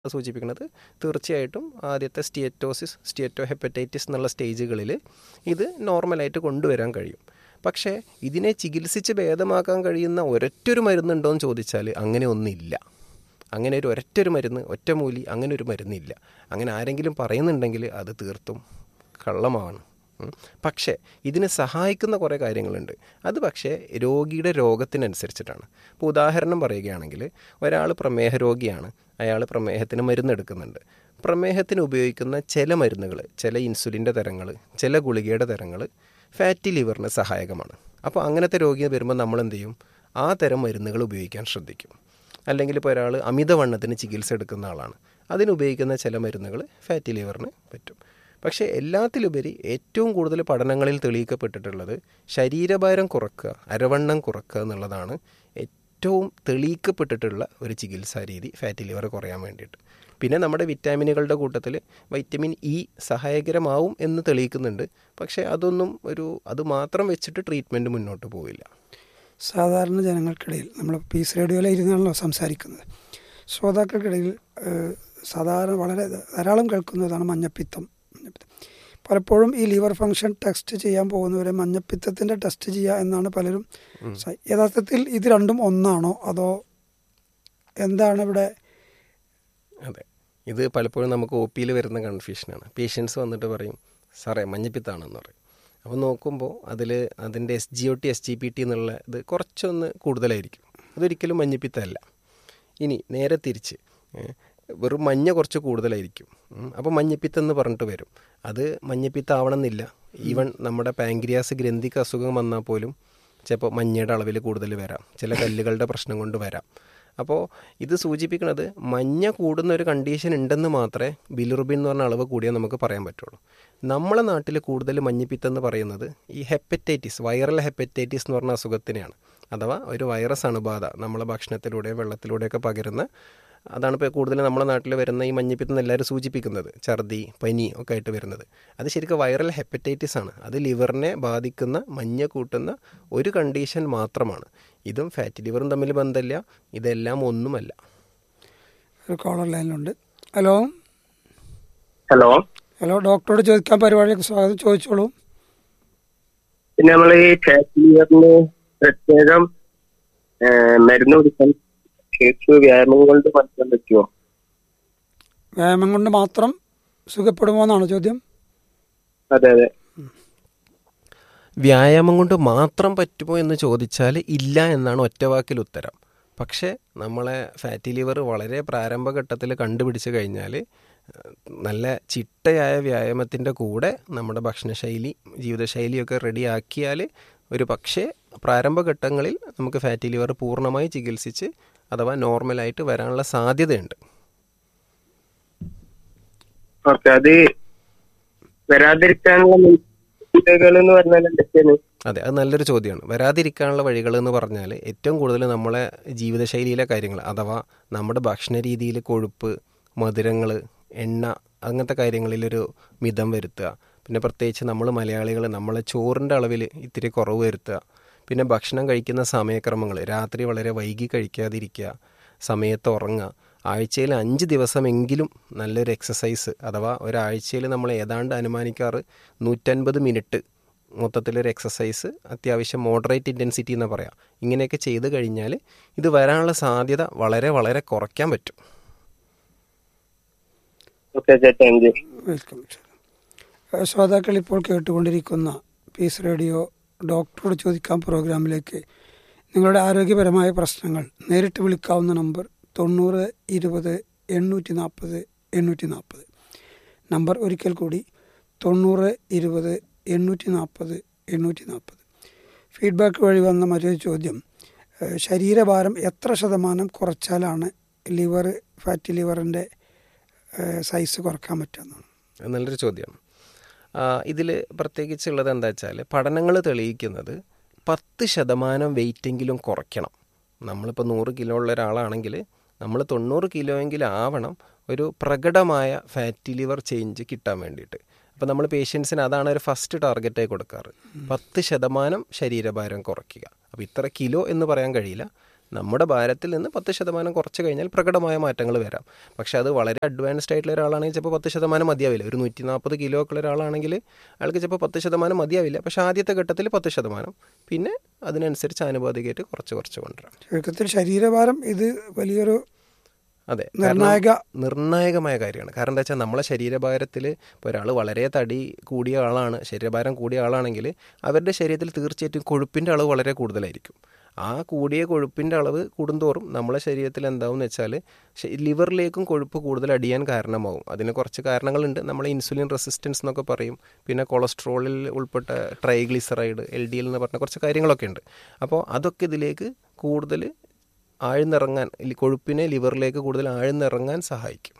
സൂചിപ്പിക്കുന്നത് തീർച്ചയായിട്ടും ആദ്യത്തെ സ്റ്റിയറ്റോസിസ് സ്റ്റിയറ്റോ ഹെപ്പറ്റൈറ്റിസ് എന്നുള്ള സ്റ്റേജുകളിൽ ഇത് നോർമലായിട്ട് കൊണ്ടുവരാൻ കഴിയും പക്ഷേ ഇതിനെ ചികിത്സിച്ച് ഭേദമാക്കാൻ കഴിയുന്ന ഒരൊറ്റൊരു മരുന്നുണ്ടോ എന്ന് ചോദിച്ചാൽ അങ്ങനെ ഒന്നില്ല അങ്ങനെ ഒരു ഒരൊറ്റൊരു മരുന്ന് ഒറ്റമൂലി അങ്ങനെ ഒരു മരുന്നില്ല അങ്ങനെ ആരെങ്കിലും പറയുന്നുണ്ടെങ്കിൽ അത് തീർത്തും കള്ളമാണ് ഉം. പക്ഷേ ഇതിന് സഹായിക്കുന്ന കുറേ കാര്യങ്ങളുണ്ട് അത് പക്ഷേ രോഗിയുടെ രോഗത്തിനനുസരിച്ചിട്ടാണ് ഇപ്പോൾ ഉദാഹരണം പറയുകയാണെങ്കിൽ ഒരാൾ പ്രമേഹ രോഗിയാണ് അയാൾ പ്രമേഹത്തിന് മരുന്നെടുക്കുന്നുണ്ട് പ്രമേഹത്തിന് ഉപയോഗിക്കുന്ന ചില മരുന്നുകൾ ചില ഇൻസുലിൻ്റെ തരങ്ങൾ ചില ഗുളികയുടെ തരങ്ങൾ ഫാറ്റി ലിവറിന് സഹായകമാണ് അപ്പോൾ അങ്ങനത്തെ രോഗി വരുമ്പോൾ നമ്മൾ എന്ത് ചെയ്യും ആ തരം മരുന്നുകൾ ഉപയോഗിക്കാൻ ശ്രദ്ധിക്കും അല്ലെങ്കിൽ ഇപ്പോൾ ഒരാൾ അമിതവണ്ണത്തിന് ചികിത്സ എടുക്കുന്ന ആളാണ് അതിനുപയോഗിക്കുന്ന ചില മരുന്നുകൾ ഫാറ്റി ലിവറിന് പറ്റും പക്ഷേ എല്ലാത്തിലുപരി ഏറ്റവും കൂടുതൽ പഠനങ്ങളിൽ തെളിയിക്കപ്പെട്ടിട്ടുള്ളത് ശരീരഭാരം കുറക്കുക അരവണ്ണം കുറക്കുക എന്നുള്ളതാണ് ഏറ്റവും തെളിയിക്കപ്പെട്ടിട്ടുള്ള ഒരു ചികിത്സാ രീതി ഫാറ്റി ലിവർ കുറയാൻ വേണ്ടിയിട്ട് പിന്നെ നമ്മുടെ വിറ്റാമിനുകളുടെ കൂട്ടത്തിൽ വൈറ്റമിൻ ഇ സഹായകരമാവും എന്ന് തെളിയിക്കുന്നുണ്ട് പക്ഷേ അതൊന്നും ഒരു അത് മാത്രം വെച്ചിട്ട് ട്രീറ്റ്മെൻറ്റ് മുന്നോട്ട് പോവില്ല സാധാരണ ജനങ്ങൾക്കിടയിൽ നമ്മൾ പീസ് റേഡിയോയിൽ ഇരുന്നാണല്ലോ സംസാരിക്കുന്നത് ശ്രോതാക്കൾക്കിടയിൽ ഏഹ്, സാധാരണ വളരെ ധാരാളം കേൾക്കുന്നതാണ് മഞ്ഞപ്പിത്തം മഞ്ഞപ്പിത്തം പലപ്പോഴും ഈ ലിവർ ഫംഗ്ഷൻ ടെസ്റ്റ് ചെയ്യാൻ പോകുന്നവരെ മഞ്ഞപ്പിത്തത്തിൻ്റെ ടെസ്റ്റ് ചെയ്യുക എന്നാണ് പലരും സ- യഥാർത്ഥത്തിൽ ഇത് രണ്ടും ഒന്നാണോ അതോ എന്താണ് ഇവിടെ അതെ ഇത് പലപ്പോഴും നമുക്ക് ഒ പിയിൽ വരുന്ന കൺഫ്യൂഷനാണ് പേഷ്യൻസ് വന്നിട്ട് പറയും സാറേ മഞ്ഞപ്പിത്താണെന്ന് പറയും അപ്പോൾ നോക്കുമ്പോൾ അതിൽ അതിൻ്റെ S G O T S G P T എന്നുള്ള ഇത് കുറച്ചൊന്ന് കൂടുതലായിരിക്കും അതൊരിക്കലും മഞ്ഞപ്പിത്തമല്ല ഇനി നേരെ തിരിച്ച് ഏ, വെറും മഞ്ഞ കുറച്ച് കൂടുതലായിരിക്കും ഉം. അപ്പോൾ മഞ്ഞപ്പിത്തം എന്ന് പറഞ്ഞിട്ട് വരും അത് മഞ്ഞപ്പിത്തം ആവണമെന്നില്ല ഈവൻ നമ്മുടെ പാങ്ക്രിയാസ് ഗ്രന്ഥിക്ക് അസുഖം വന്നാൽ പോലും ചിലപ്പോൾ മഞ്ഞയുടെ അളവിൽ കൂടുതൽ വരാം ചില കല്ലുകളുടെ പ്രശ്നം കൊണ്ട് വരാം അപ്പോൾ ഇത് സൂചിപ്പിക്കുന്നത് മഞ്ഞ കൂടുന്ന ഒരു കണ്ടീഷൻ ഉണ്ടെന്ന് മാത്രമേ ബിലിറുബിൻ എന്ന് പറഞ്ഞ അളവ് കൂടിയാൽ നമുക്ക് പറയാൻ പറ്റുള്ളൂ നമ്മളെ നാട്ടിൽ കൂടുതൽ മഞ്ഞപ്പിത്തം എന്ന് പറയുന്നത് ഈ ഹെപ്പറ്റൈറ്റിസ് വൈറൽ ഹെപ്പറ്റൈറ്റിസ് എന്ന് പറഞ്ഞ അസുഖത്തിനെയാണ് അഥവാ ഒരു വൈറസ് അണുബാധ നമ്മളെ ഭക്ഷണത്തിലൂടെ വെള്ളത്തിലൂടെയൊക്കെ പകരുന്ന അതാണ് ഇപ്പോൾ കൂടുതൽ നമ്മുടെ നാട്ടിൽ വരുന്ന ഈ മഞ്ഞപ്പിത്തം എന്ന് എല്ലാവരും സൂചിപ്പിക്കുന്നത് ഛർദി പനി ഒക്കെ ആയിട്ട് വരുന്നത് അത് ശരിക്കും വൈറൽ ഹെപ്പറ്റൈറ്റിസ് ആണ് അത് ലിവറിനെ ബാധിക്കുന്ന മഞ്ഞ കൂട്ടുന്ന ഒരു കണ്ടീഷൻ മാത്രമാണ് ഇതും ഫാറ്റി ലിവറും തമ്മിൽ ബന്ധമില്ല ഇതെല്ലാം ഒന്നുമല്ല ഒരു കോളർ ലൈനിലുണ്ട് ഹലോ ഹലോ ഹലോ ഡോക്ടറോട് ചോദിക്കാൻ പരിപാടിക്ക് സ്വാഗതം ചോദിച്ചോളൂ പിന്നെ നമ്മൾ ഈ ഫാറ്റ് ലിവറിന് പ്രത്യേകം ആ, മരുന്ന് കുടിക്കാൻ കേസ് വ്യായാമം കൊണ്ട് മാറ്റാൻ പറ്റുമോ വ്യായാമം കൊണ്ട് മാത്രം സുഖപ്പെടുമോ എന്നാണ് ചോദ്യം അതെ അതെ വ്യായാമം കൊണ്ട് മാത്രം പറ്റുമോ എന്ന് ചോദിച്ചാൽ ഇല്ല എന്നാണ് ഒറ്റവാക്കിൽ ഉത്തരം പക്ഷേ നമ്മളെ ഫാറ്റി ലിവർ വളരെ പ്രാരംഭഘട്ടത്തിൽ കണ്ടുപിടിച്ച് കഴിഞ്ഞാൽ ഏഹ്, നല്ല ചിട്ടയായ വ്യായാമത്തിൻ്റെ കൂടെ നമ്മുടെ ഭക്ഷണശൈലി ജീവിതശൈലിയൊക്കെ റെഡിയാക്കിയാൽ ഒരു പക്ഷേ പ്രാരംഭഘട്ടങ്ങളിൽ നമുക്ക് ഫാറ്റി ലിവർ പൂർണ്ണമായി ചികിത്സിച്ച് അഥവാ നോർമലായിട്ട് വരാനുള്ള സാധ്യതയുണ്ട് ഓക്കെ അത് വരാതിരിക്കാനുള്ള മുൻകരുതലുകൾ എന്ന് പറഞ്ഞാൽ എന്തൊക്കെയാണ് അതെ അത് നല്ലൊരു ചോദ്യമാണ് വരാതിരിക്കാനുള്ള വഴികൾ എന്ന് പറഞ്ഞാൽ ഏറ്റവും കൂടുതൽ നമ്മളെ ജീവിതശൈലിയിലെ കാര്യങ്ങൾ അഥവാ നമ്മുടെ ഭക്ഷണ രീതിയിൽ കൊഴുപ്പ് മധുരങ്ങൾ എണ്ണ അങ്ങനത്തെ കാര്യങ്ങളിലൊരു മിതം വരുത്തുക പിന്നെ പ്രത്യേകിച്ച് നമ്മൾ മലയാളികൾ നമ്മളെ ചോറിൻ്റെ അളവിൽ ഇത്തിരി കുറവ് വരുത്തുക പിന്നെ ഭക്ഷണം കഴിക്കുന്ന സമയക്രമങ്ങൾ രാത്രി വളരെ വൈകി കഴിക്കാതിരിക്കുക സമയത്ത് ഉറങ്ങുക ആഴ്ചയിൽ അഞ്ച് ദിവസമെങ്കിലും നല്ലൊരു എക്സസൈസ് അഥവാ ഒരാഴ്ചയിൽ നമ്മൾ ഏതാണ്ട് അനുമാനിക്കാറ് നൂറ്റൻപത് മിനിറ്റ് മൊത്തത്തിലൊരു എക്സസൈസ് അത്യാവശ്യം മോഡറേറ്റ് ഇൻറ്റൻസിറ്റി എന്ന് പറയാം ഇങ്ങനെയൊക്കെ ചെയ്ത് കഴിഞ്ഞാൽ ഇത് വരാനുള്ള സാധ്യത വളരെ വളരെ കുറയ്ക്കാൻ പറ്റും ഓക്കെ താങ്ക് യു വെൽക്കം ഏഹ് ശ്രോതാക്കൾ ഇപ്പോൾ കേട്ടുകൊണ്ടിരിക്കുന്ന പീസ് റേഡിയോ ഡോക്ടറോട് ചോദിക്കാം പ്രോഗ്രാമിലേക്ക് നിങ്ങളുടെ ആരോഗ്യപരമായ പ്രശ്നങ്ങൾ നേരിട്ട് വിളിക്കാവുന്ന നമ്പർ തൊണ്ണൂറ് ഇരുപത് എണ്ണൂറ്റി നാൽപ്പത് എണ്ണൂറ്റി നാൽപ്പത് നമ്പർ ഒരിക്കൽ കൂടി തൊണ്ണൂറ് ഇരുപത് എണ്ണൂറ്റി നാൽപ്പത് എണ്ണൂറ്റി നാൽപ്പത് ഫീഡ്ബാക്ക് വഴി വന്ന മറ്റൊരു ചോദ്യം ഏഹ് ശരീരഭാരം എത്ര ശതമാനം കുറച്ചാലാണ് ലിവർ ഫാറ്റി ലിവറിൻ്റെ സൈസ് കുറക്കാൻ പറ്റുമെന്നാണ് അത് നല്ലൊരു ചോദ്യമാണ് ഇതിൽ പ്രത്യേകിച്ചുള്ളത് എന്താ വെച്ചാൽ പഠനങ്ങൾ തെളിയിക്കുന്നത് പത്ത് ശതമാനം വെയിറ്റെങ്കിലും കുറയ്ക്കണം നമ്മളിപ്പോൾ നൂറ് കിലോ ഉള്ള ഒരാളാണെങ്കിൽ നമ്മൾ തൊണ്ണൂറ് കിലോ എങ്കിലും ആവണം ഒരു പ്രകടമായ ഫാറ്റി ലിവർ ചേഞ്ച് കിട്ടാൻ വേണ്ടിയിട്ട് അപ്പോൾ നമ്മൾ പേഷ്യൻസിന് അതാണ് ഒരു ഫസ്റ്റ് ടാർഗറ്റായി കൊടുക്കാറ് പത്ത് ശതമാനം ശരീരഭാരം കുറയ്ക്കുക അപ്പോൾ ഇത്ര കിലോ എന്ന് പറയാൻ കഴിയില്ല നമ്മുടെ ഭാരത്തിൽ നിന്ന് പത്ത് ശതമാനം കുറച്ച് കഴിഞ്ഞാൽ പ്രകടമായ മാറ്റങ്ങൾ വരാം പക്ഷെ അത് വളരെ അഡ്വാൻസ്ഡ് ആയിട്ടുള്ള ഒരാളാണെങ്കിൽ ചിലപ്പോൾ പത്ത് ശതമാനം മതിയാവില്ല ഒരു നൂറ്റി നാൽപ്പത് കിലോ ഒക്കെ ഉള്ള ഒരാളാണെങ്കിൽ അയാൾക്ക് ചിലപ്പോൾ പത്ത് ശതമാനം മതിയാവില്ല പക്ഷേ ആദ്യത്തെ ഘട്ടത്തിൽ പത്ത് ശതമാനം പിന്നെ അതിനനുസരിച്ച് ആനുപാതികമായിട്ട് കുറച്ച് കുറച്ച് കൊണ്ടുവരാം ചുരുക്കത്തിൽ ശരീരഭാരം ഇത് വലിയൊരു അതെ നിർണായക നിർണായകമായ കാര്യമാണ് കാരണം എന്താ വെച്ചാൽ നമ്മളെ ശരീരഭാരത്തിൽ ഇപ്പോൾ ഒരാൾ വളരെ തടി കൂടിയ ആളാണ് ശരീരഭാരം കൂടിയ ആളാണെങ്കിൽ അവരുടെ ശരീരത്തിൽ തീർച്ചയായിട്ടും കൊഴുപ്പിൻ്റെ അളവ് വളരെ കൂടുതലായിരിക്കും ആ കൂടിയ കൊഴുപ്പിൻ്റെ അളവ് കൂടുന്തോറും നമ്മളെ ശരീരത്തിൽ എന്താവും എന്ന് വെച്ചാൽ ശ- ലിവറിലേക്കും കൊഴുപ്പ് കൂടുതൽ അടിയാൻ കാരണമാവും അതിന് കുറച്ച് കാരണങ്ങളുണ്ട് നമ്മൾ ഇൻസുലിൻ റെസിസ്റ്റൻസ് എന്നൊക്കെ പറയും പിന്നെ കൊളസ്ട്രോളിൽ ഉൾപ്പെട്ട ട്രൈഗ്ലിസറൈഡ് എൽ ഡി എൽ എന്ന് പറഞ്ഞ കുറച്ച് കാര്യങ്ങളൊക്കെ ഉണ്ട് അപ്പോൾ അതൊക്കെ ഇതിലേക്ക് കൂടുതൽ ആഴ്ന്നിറങ്ങാൻ ലി- കൊഴുപ്പിനെ ലിവറിലേക്ക് കൂടുതൽ ആഴ്ന്നിറങ്ങാൻ സഹായിക്കും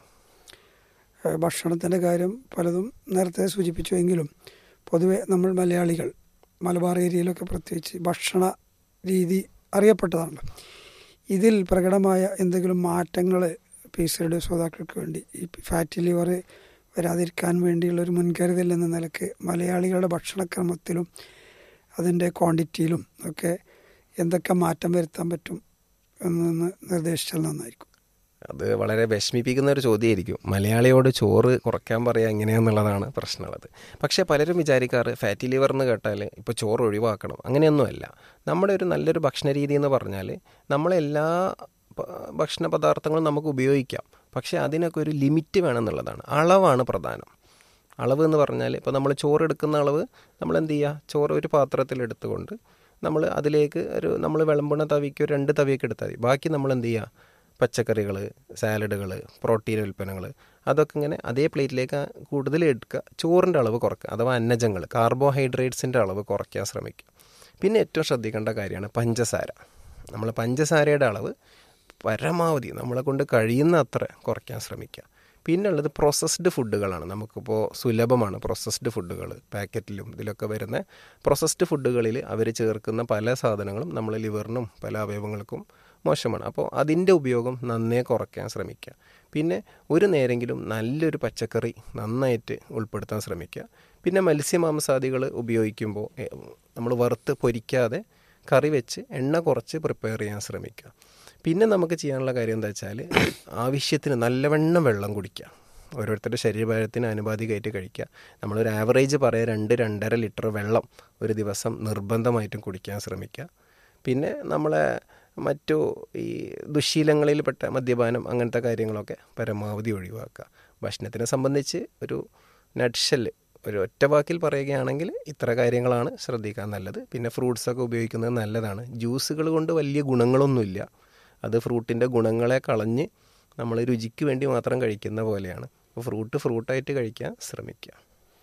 ഏഹ് ഭക്ഷണത്തിൻ്റെ കാര്യം പലതും നേരത്തെ സൂചിപ്പിച്ചുവെങ്കിലും പൊതുവെ നമ്മൾ മലയാളികൾ മലബാർ ഏരിയയിലൊക്കെ പ്രത്യേകിച്ച് ഭക്ഷണ രീതി അറിയപ്പെട്ടതാണ് ഇതിൽ പ്രകടമായ എന്തെങ്കിലും മാറ്റങ്ങൾ പീസറുടെ ശ്രോതാക്കൾക്ക് വേണ്ടി ഈ ഫാറ്റി ലിവർ വരാതിരിക്കാൻ വേണ്ടിയുള്ള ഒരു മുൻകരുതൽ എന്ന നിലക്ക് മലയാളികളുടെ ഭക്ഷണക്രമത്തിലും അതിൻ്റെ ക്വാണ്ടിറ്റിയിലും ഒക്കെ എന്തൊക്കെ മാറ്റം വരുത്താൻ പറ്റും എന്നൊന്ന് നിർദ്ദേശിച്ചാൽ നന്നായിരിക്കും അത് വളരെ വിഷമിപ്പിക്കുന്ന ഒരു ചോദ്യമായിരിക്കും മലയാളിയോട് ചോറ് കുറയ്ക്കാൻ പറയുക എങ്ങനെയാന്നുള്ളതാണ് പ്രശ്നമുള്ളത് പക്ഷേ പലരും വിചാരിക്കാറ് ഫാറ്റി ലിവർ എന്ന് കേട്ടാൽ ഇപ്പോൾ ചോറ് ഒഴിവാക്കണം അങ്ങനെയൊന്നുമല്ല നമ്മുടെ ഒരു നല്ലൊരു ഭക്ഷണ രീതി എന്ന് പറഞ്ഞാൽ നമ്മളെല്ലാ പ- ഭക്ഷണ പദാർത്ഥങ്ങളും നമുക്ക് ഉപയോഗിക്കാം പക്ഷേ അതിനൊക്കെ ഒരു ലിമിറ്റ് വേണമെന്നുള്ളതാണ് അളവാണ് പ്രധാനം അളവ് എന്ന് പറഞ്ഞാൽ ഇപ്പോൾ നമ്മൾ ചോറ് എടുക്കുന്ന അളവ് നമ്മൾ എന്ത് ചെയ്യുക ചോറ് ഒരു പാത്രത്തിൽ എടുത്തുകൊണ്ട് നമ്മൾ അതിലേക്ക് ഒരു നമ്മൾ വിളമ്പുന്ന തവിക്ക് ഒരു രണ്ട് തവിയൊക്കെ എടുത്താൽ മതി ബാക്കി നമ്മൾ എന്ത് ചെയ്യുക പച്ചക്കറികൾ സാലഡുകൾ പ്രോട്ടീൻ ഉൽപ്പന്നങ്ങൾ അതൊക്കെ ഇങ്ങനെ അതേ പ്ലേറ്റിലേക്ക് കൂടുതൽ എടുക്കുക ചോറിൻ്റെ അളവ് കുറയ്ക്കുക അഥവാ അന്നജങ്ങൾ കാർബോഹൈഡ്രേറ്റ്സിൻ്റെ അളവ് കുറയ്ക്കാൻ ശ്രമിക്കുക പിന്നെ ഏറ്റവും ശ്രദ്ധിക്കേണ്ട കാര്യമാണ് പഞ്ചസാര നമ്മൾ പഞ്ചസാരയുടെ അളവ് പരമാവധി നമ്മളെ കൊണ്ട് കഴിയുന്ന അത്ര കുറയ്ക്കാൻ ശ്രമിക്കുക പിന്നെ ഉള്ളത് പ്രോസസ്ഡ് ഫുഡുകളാണ് നമുക്കിപ്പോൾ സുലഭമാണ് പ്രോസസ്ഡ് ഫുഡുകൾ പാക്കറ്റിലും ഇതിലൊക്കെ വരുന്ന പ്രോസസ്ഡ് ഫുഡുകളിൽ അവർ ചേർക്കുന്ന പല സാധനങ്ങളും നമ്മൾ ലിവറിനും പല അവയവങ്ങൾക്കും മോശമാണ് അപ്പോൾ അതിൻ്റെ ഉപയോഗം നന്നേ കുറയ്ക്കാൻ ശ്രമിക്കുക പിന്നെ ഒരു നേരെങ്കിലും നല്ലൊരു പച്ചക്കറി നന്നായിട്ട് ഉൾപ്പെടുത്താൻ ശ്രമിക്കുക പിന്നെ മത്സ്യമാംസാദികൾ ഉപയോഗിക്കുമ്പോൾ നമ്മൾ വറുത്ത് പൊരിക്കാതെ കറി വെച്ച് എണ്ണ കുറച്ച് പ്രിപ്പയർ ചെയ്യാൻ ശ്രമിക്കുക പിന്നെ നമുക്ക് ചെയ്യാനുള്ള കാര്യം എന്താ വെച്ചാൽ ആവശ്യത്തിന് നല്ലവണ്ണം വെള്ളം കുടിക്കുക ഓരോരുത്തരുടെ ശരീരഭാരത്തിന് അനുപാതികമായിട്ട് കഴിക്കുക നമ്മളൊരു ആവറേജ് പറയാം രണ്ട് രണ്ടര ലിറ്റർ വെള്ളം ഒരു ദിവസം നിർബന്ധമായിട്ടും കുടിക്കാൻ ശ്രമിക്കുക പിന്നെ നമ്മളെ മറ്റു ഈ ദുശീലങ്ങളിൽപ്പെട്ട മദ്യപാനം അങ്ങനത്തെ കാര്യങ്ങളൊക്കെ പരമാവധി ഒഴിവാക്കുക ഭക്ഷണത്തിനെ സംബന്ധിച്ച് ഒരു നട്ഷല് ഒരു ഒറ്റ വാക്കിൽ പറയുകയാണെങ്കിൽ ഇത്ര കാര്യങ്ങളാണ് ശ്രദ്ധിക്കാൻ നല്ലത് പിന്നെ ഫ്രൂട്ട്സൊക്കെ ഉപയോഗിക്കുന്നത് നല്ലതാണ് ജ്യൂസുകൾ കൊണ്ട് വലിയ ഗുണങ്ങളൊന്നുമില്ല അത് ഫ്രൂട്ടിൻ്റെ ഗുണങ്ങളെ കളഞ്ഞ് നമ്മൾ രുചിക്ക് വേണ്ടി മാത്രം കഴിക്കുന്ന പോലെയാണ് അപ്പോൾ ഫ്രൂട്ട് ഫ്രൂട്ടായിട്ട് കഴിക്കാൻ ശ്രമിക്കുക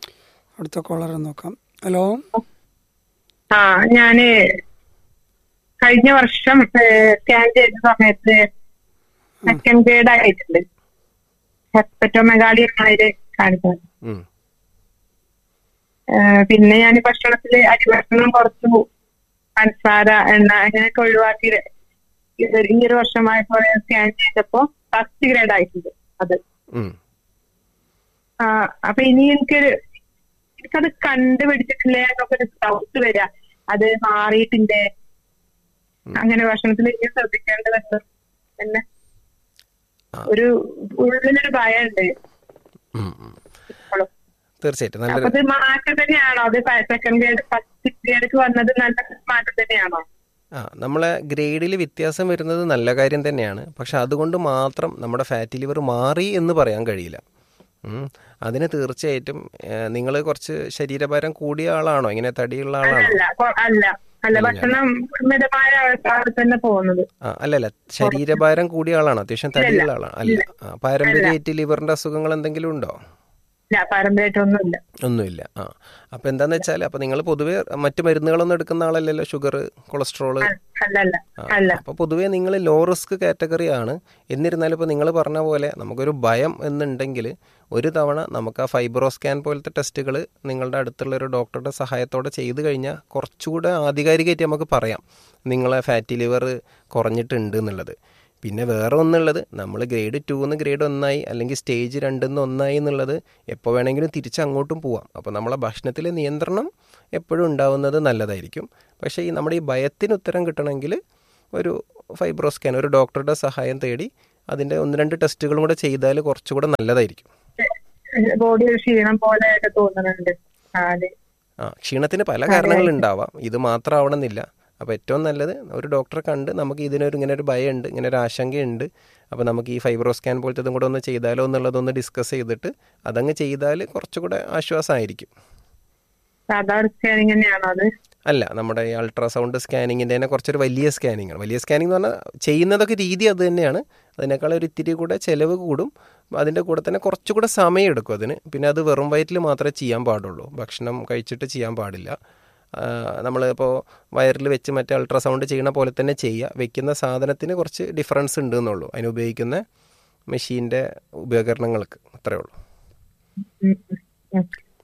അടുത്ത കോളർ നോക്കാം ഹലോ ആ ഞാന് കഴിഞ്ഞ വർഷം സ്കാൻ ചെയ്ത സമയത്ത് സെക്കൻഡ് ഗ്രേഡ് ആയിട്ടുണ്ട് ഹെപ്പറ്റോമെഗാളി എന്നാണ് കാണിച്ചത് ഉം. ഏഹ് പിന്നെ ഞാൻ ഭക്ഷണത്തില് അരിഭക്ഷണം കുറച്ചു പഞ്ചസാര എണ്ണ അങ്ങനെയൊക്കെ ഒഴിവാക്കി ഇത് ഈ ഒരു വർഷമായപ്പോൾ സ്കാൻ ചെയ്തപ്പോ ഫസ്റ്റ് ഗ്രേഡ് ആയിട്ടുണ്ട് അത് ഉം. ആ, അപ്പൊ ഇനി എനിക്കൊരു എനിക്കത് കണ്ടുപിടിച്ചിട്ടില്ലേ എന്നൊക്കെ ഒരു ഡൗട്ട് വരിക അത് മാറിയിട്ടില്ലേ അങ്ങനെ ഭക്ഷണത്തിൽ ഇനി ശ്രദ്ധിക്കേണ്ടതുണ്ട് പിന്നെ ആ. ഒരു ഉള്ളിലൊരു ഭയമുണ്ട് ഉം, ഉം. ഇപ്പോഴും തീർച്ചയായിട്ടും അപ്പൊ നല്ലൊരു ഇത് മാറ്റം തന്നെയാണോ അത് സെക്കൻഡ് ഗ്രേഡ് ഫസ്റ്റ് ഗ്രേഡ്ക്ക് വന്നത് നല്ല മാറ്റം തന്നെയാണോ ആ നമ്മളെ ഗ്രേഡിൽ വ്യത്യാസം വരുന്നത് നല്ല കാര്യം തന്നെയാണ് പക്ഷെ അതുകൊണ്ട് മാത്രം നമ്മുടെ ഫാറ്റി ലിവർ മാറി എന്ന് പറയാൻ കഴിയില്ല ഉം. അതിന് തീർച്ചയായിട്ടും നിങ്ങൾ കുറച്ച് ശരീരഭാരം കൂടിയ ആളാണോ ഇങ്ങനെ തടിയുള്ള ആളാണോ അല്ല കൊ- അല്ല അല്ല ഭക്ഷണം മിതമായ അവിടെ തന്നെ പോകുന്നത് ആ അല്ലല്ല ശരീരഭാരം കൂടിയ ആളാണോ അത്യാവശ്യം തടിയുള്ള ആളാണ് അല്ല ആ, പാരമ്പര്യമായിട്ട് ലിവറിന്റെ അസുഖങ്ങൾ എന്തെങ്കിലും ഉണ്ടോ ഇല്ല പാരമ്പര്യമായിട്ടൊന്നുമില്ല ഒന്നുമില്ല ആ അപ്പോൾ എന്താന്ന് വെച്ചാൽ അപ്പോൾ നിങ്ങൾ പൊതുവേ മറ്റു മരുന്നുകളൊന്നും എടുക്കുന്ന ആളല്ലല്ലോ ഷുഗർ കൊളസ്ട്രോള് അല്ല അല്ല അല്ല അപ്പോൾ പൊതുവേ നിങ്ങൾ ലോ റിസ്ക് കാറ്റഗറി ആണ് എന്നിരുന്നാലും ഇപ്പോൾ നിങ്ങൾ പറഞ്ഞ പോലെ നമുക്കൊരു ഭയം എന്നുണ്ടെങ്കിൽ ഒരു തവണ നമുക്ക് ആ ഫൈബ്രോ സ്കാൻ പോലത്തെ ടെസ്റ്റുകൾ നിങ്ങളുടെ അടുത്തുള്ള ഒരു ഡോക്ടറുടെ സഹായത്തോടെ ചെയ്തു കഴിഞ്ഞാൽ കുറച്ചുകൂടെ ആധികാരികമായിട്ട് നമുക്ക് പറയാം നിങ്ങളെ ഫാറ്റി ലിവർ കുറഞ്ഞിട്ടുണ്ട് എന്നുള്ളത് പിന്നെ വേറെ ഒന്നുള്ളത് നമ്മൾ ഗ്രേഡ് ടു എന്ന് ഗ്രേഡ് ഒന്നായി അല്ലെങ്കിൽ സ്റ്റേജ് രണ്ടിന്ന് ഒന്നായി എന്നുള്ളത് എപ്പോൾ വേണമെങ്കിലും തിരിച്ച് അങ്ങോട്ടും പോവാം അപ്പോൾ നമ്മളെ ഭക്ഷണത്തിലെ നിയന്ത്രണം എപ്പോഴും ഉണ്ടാവുന്നത് നല്ലതായിരിക്കും പക്ഷേ ഈ നമ്മുടെ ഈ ഭയത്തിന് ഉത്തരം കിട്ടണമെങ്കിൽ ഒരു ഫൈബ്രോ സ്കാൻ ഒരു ഡോക്ടറുടെ സഹായം തേടി അതിൻ്റെ ഒന്ന് രണ്ട് ടെസ്റ്റുകളും കൂടെ ചെയ്താൽ കുറച്ചുകൂടെ നല്ലതായിരിക്കും ബോഡി ഒരു ക്ഷീണം പോലെയൊക്കെ തോന്നുന്നുണ്ട് കാല് ആ ക്ഷീണത്തിന് പല കാരണങ്ങളുണ്ടാവാം ഇത് മാത്രമാവണമെന്നില്ല അപ്പോൾ ഏറ്റവും നല്ലത് ഒരു ഡോക്ടറെ കണ്ട് നമുക്ക് ഇതിനൊരു ഇങ്ങനെ ഒരു ഭയമുണ്ട് ഇങ്ങനെ ഒരു ആശങ്കയുണ്ട് അപ്പോൾ നമുക്ക് ഈ ഫൈബ്രോ സ്കാൻ പോലത്തതും കൂടെ ഒന്ന് ചെയ്താലോ എന്നുള്ളതൊന്ന് ഡിസ്കസ് ചെയ്തിട്ട് അതങ്ങ് ചെയ്താൽ കുറച്ചുകൂടെ ആശ്വാസമായിരിക്കും സാധാരണ സ്കാനിങ് തന്നെയാണോ അത് അല്ല നമ്മുടെ ഈ അൾട്രാസൗണ്ട് സ്കാനിങ്ങിൻ്റെ തന്നെ കുറച്ചൊരു വലിയ സ്കാനിങ് ആണ് വലിയ സ്കാനിങ് എന്ന് പറഞ്ഞാൽ ചെയ്യുന്നതൊക്കെ രീതി അത് തന്നെയാണ് അതിനേക്കാൾ ഒരു ഇത്തിരി കൂടെ ചിലവ് കൂടും അതിൻ്റെ കൂടെ തന്നെ കുറച്ചുകൂടെ സമയം എടുക്കും അതിന് പിന്നെ അത് വെറും വയറ്റിൽ മാത്രമേ ചെയ്യാൻ പാടുള്ളൂ ഭക്ഷണം കഴിച്ചിട്ട് ചെയ്യാൻ പാടില്ല നമ്മളിപ്പോൾ വയറിൽ വെച്ച് മറ്റേ അൾട്രാസൗണ്ട് ചെയ്യണ പോലെ തന്നെ ചെയ്യുക വെക്കുന്ന സാധനത്തിന് കുറച്ച് ഡിഫറൻസ് ഉണ്ട് എന്നുള്ളൂ അതിന് ഉപയോഗിക്കുന്ന മെഷീൻ്റെ ഉപകരണങ്ങൾക്ക് അത്രയേ ഉള്ളൂ ഉം, ഉം.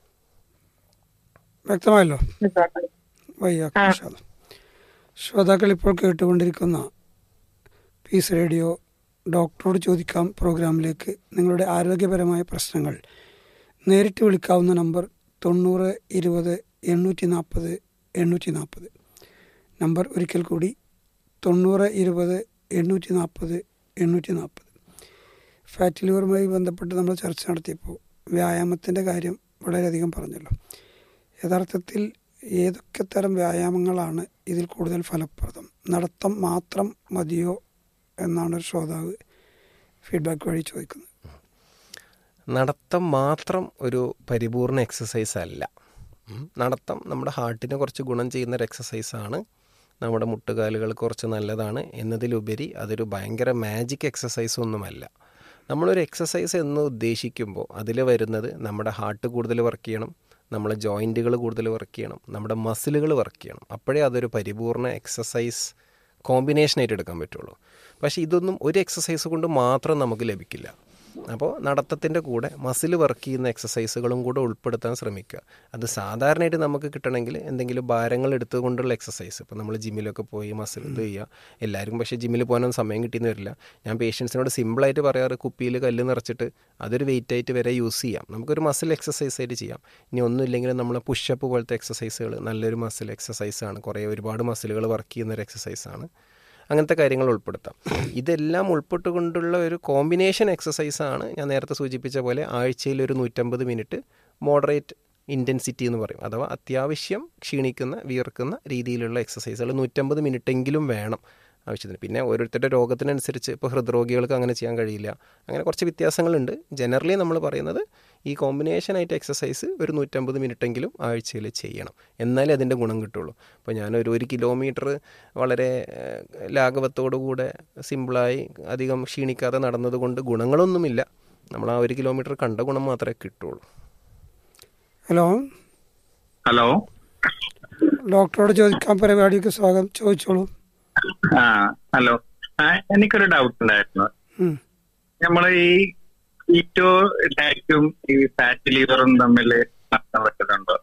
വ്യക്തമായല്ലോ മനസ്സിലാക്കണം. വയ്യ ശ്രോതാക്കൾ ഇപ്പോൾ കേട്ടുകൊണ്ടിരിക്കുന്ന പീസ് റേഡിയോ ഡോക്ടറോട് ചോദിക്കാം പ്രോഗ്രാമിലേക്ക് നിങ്ങളുടെ ആരോഗ്യപരമായ പ്രശ്നങ്ങൾ നേരിട്ട് വിളിക്കാവുന്ന നമ്പർ തൊണ്ണൂറ് ഇരുപത് എണ്ണൂറ്റി നാൽപ്പത് എണ്ണൂറ്റി നാൽപ്പത് നമ്പർ ഒരിക്കൽ കൂടി തൊണ്ണൂറ് ഇരുപത് എണ്ണൂറ്റി നാൽപ്പത് എണ്ണൂറ്റി നാൽപ്പത് ഫാറ്റ് ലിവറുമായി ബന്ധപ്പെട്ട് നമ്മൾ ചർച്ച നടത്തിയപ്പോൾ വ്യായാമത്തിൻ്റെ കാര്യം വളരെയധികം പറഞ്ഞല്ലോ യഥാർത്ഥത്തിൽ ഏതൊക്കെ തരം വ്യായാമങ്ങളാണ് ഇതിൽ കൂടുതൽ ഫലപ്രദം നടത്തം മാത്രം മതിയോ എന്നാണ് ഒരു ശ്രോതാവ് ഫീഡ്ബാക്ക് വഴി ചോദിക്കുന്നത് നടത്തം മാത്രം ഒരു പരിപൂർണ എക്സസൈസ് അല്ല ഉം. നടത്തം നമ്മുടെ ഹാർട്ടിന് കുറച്ച് ഗുണം ചെയ്യുന്ന ഒരു എക്സസൈസാണ് നമ്മുടെ മുട്ടുകാലുകൾ കുറച്ച് നല്ലതാണ് എന്നതിലുപരി അതൊരു ഭയങ്കര മാജിക് എക്സസൈസ് ഒന്നുമല്ല നമ്മളൊരു എക്സസൈസ് എന്ന് ഉദ്ദേശിക്കുമ്പോൾ അതിൽ വരുന്നത് നമ്മുടെ ഹാർട്ട് കൂടുതൽ വർക്ക് ചെയ്യണം നമ്മളെ ജോയിൻറ്റുകൾ കൂടുതൽ വർക്ക് ചെയ്യണം നമ്മുടെ മസിലുകൾ വർക്ക് ചെയ്യണം അപ്പോഴേ അതൊരു പരിപൂർണ എക്സസൈസ് കോമ്പിനേഷനായിട്ട് എടുക്കാൻ പറ്റുള്ളൂ പക്ഷേ ഇതൊന്നും ഒരു എക്സസൈസ് കൊണ്ട് മാത്രം നമുക്ക് ലഭിക്കില്ല അപ്പോൾ നടത്തത്തിൻ്റെ കൂടെ മസിൽ വർക്ക് ചെയ്യുന്ന എക്സസൈസുകളും കൂടെ ഉൾപ്പെടുത്താൻ ശ്രമിക്കുക അത് സാധാരണയായിട്ട് നമുക്ക് കിട്ടണമെങ്കിൽ എന്തെങ്കിലും ഭാരങ്ങൾ എടുത്തുകൊണ്ടുള്ള എക്സസൈസ് ഇപ്പോൾ നമ്മൾ ജിമ്മിലൊക്കെ പോയി മസിൽ ഇത് ചെയ്യുക എല്ലാവർക്കും പക്ഷേ ജിമ്മിൽ പോകാനൊന്നും സമയം കിട്ടിയെന്ന് വരില്ല ഞാൻ പേഷ്യൻസിനോട് സിമ്പിളായിട്ട് പറയാറ് കുപ്പിയിൽ കല്ല് നിറച്ചിട്ട് അതൊരു വെയിറ്റ് ആയിട്ട് വരെ യൂസ് ചെയ്യാം നമുക്കൊരു മസിൽ എക്സസൈസ് ആയിട്ട് ചെയ്യാം ഇനി ഒന്നുമില്ലെങ്കിലും നമ്മൾ പുഷപ്പ് പോലത്തെ എക്സസൈസുകൾ നല്ലൊരു മസിൽ എക്സസൈസാണ് കുറേ ഒരുപാട് മസിലുകൾ വർക്ക് ചെയ്യുന്ന ഒരു എക്സസൈസാണ് അങ്ങനത്തെ കാര്യങ്ങൾ ഉൾപ്പെടുത്താം ഇതെല്ലാം ഉൾപ്പെട്ടുകൊണ്ടുള്ള ഒരു കോമ്പിനേഷൻ എക്സസൈസാണ് ഞാൻ നേരത്തെ സൂചിപ്പിച്ച പോലെ ആഴ്ചയിൽ ഒരു നൂറ്റമ്പത് മിനിറ്റ് മോഡറേറ്റ് ഇൻറ്റൻസിറ്റി എന്ന് പറയും അഥവാ അത്യാവശ്യം ക്ഷീണിക്കുന്ന വിയർക്കുന്ന രീതിയിലുള്ള എക്സസൈസുകൾ നൂറ്റമ്പത് മിനിറ്റെങ്കിലും വേണം ആവശ്യത്തിന് പിന്നെ ഓരോരുത്തരുടെ രോഗത്തിനനുസരിച്ച് ഇപ്പോൾ ഹൃദ്രോഗികൾക്ക് അങ്ങനെ ചെയ്യാൻ കഴിയില്ല അങ്ങനെ കുറച്ച് വ്യത്യാസങ്ങളുണ്ട് ജനറലി നമ്മൾ പറയുന്നത് ഈ കോമ്പിനേഷൻ ആയിട്ട് എക്സസൈസ് ഒരു നൂറ്റമ്പത് മിനിറ്റെങ്കിലും ആഴ്ചയിൽ ചെയ്യണം എന്നാലേ അതിൻ്റെ ഗുണം കിട്ടുള്ളൂ അപ്പോൾ ഞാനൊരു ഒരു കിലോമീറ്റർ വളരെ ഏഹ്, ലാഘവത്തോടുകൂടെ സിമ്പിളായി അധികം ക്ഷീണിക്കാതെ നടന്നതുകൊണ്ട് ഗുണങ്ങളൊന്നുമില്ല നമ്മൾ ആ ഒരു കിലോമീറ്റർ കണ്ട ഗുണം മാത്രമേ കിട്ടുള്ളൂ ഹലോ ഹലോ ഡോക്ടറോട് ചോദിക്കാൻ പരിപാടിക്ക് സ്വാഗതം ചോദിച്ചോളൂ ആ ഹലോ ആ, എനിക്കൊരു ഡൗട്ട് ഉണ്ടായിരുന്നു ഉം. നമ്മൾ ഈ കീറ്റോ ഡയറ്റും ഈ ഫാറ്റ് ലിവറും തമ്മിൽ നടത്താൻ പറ്റുന്നുണ്ടോ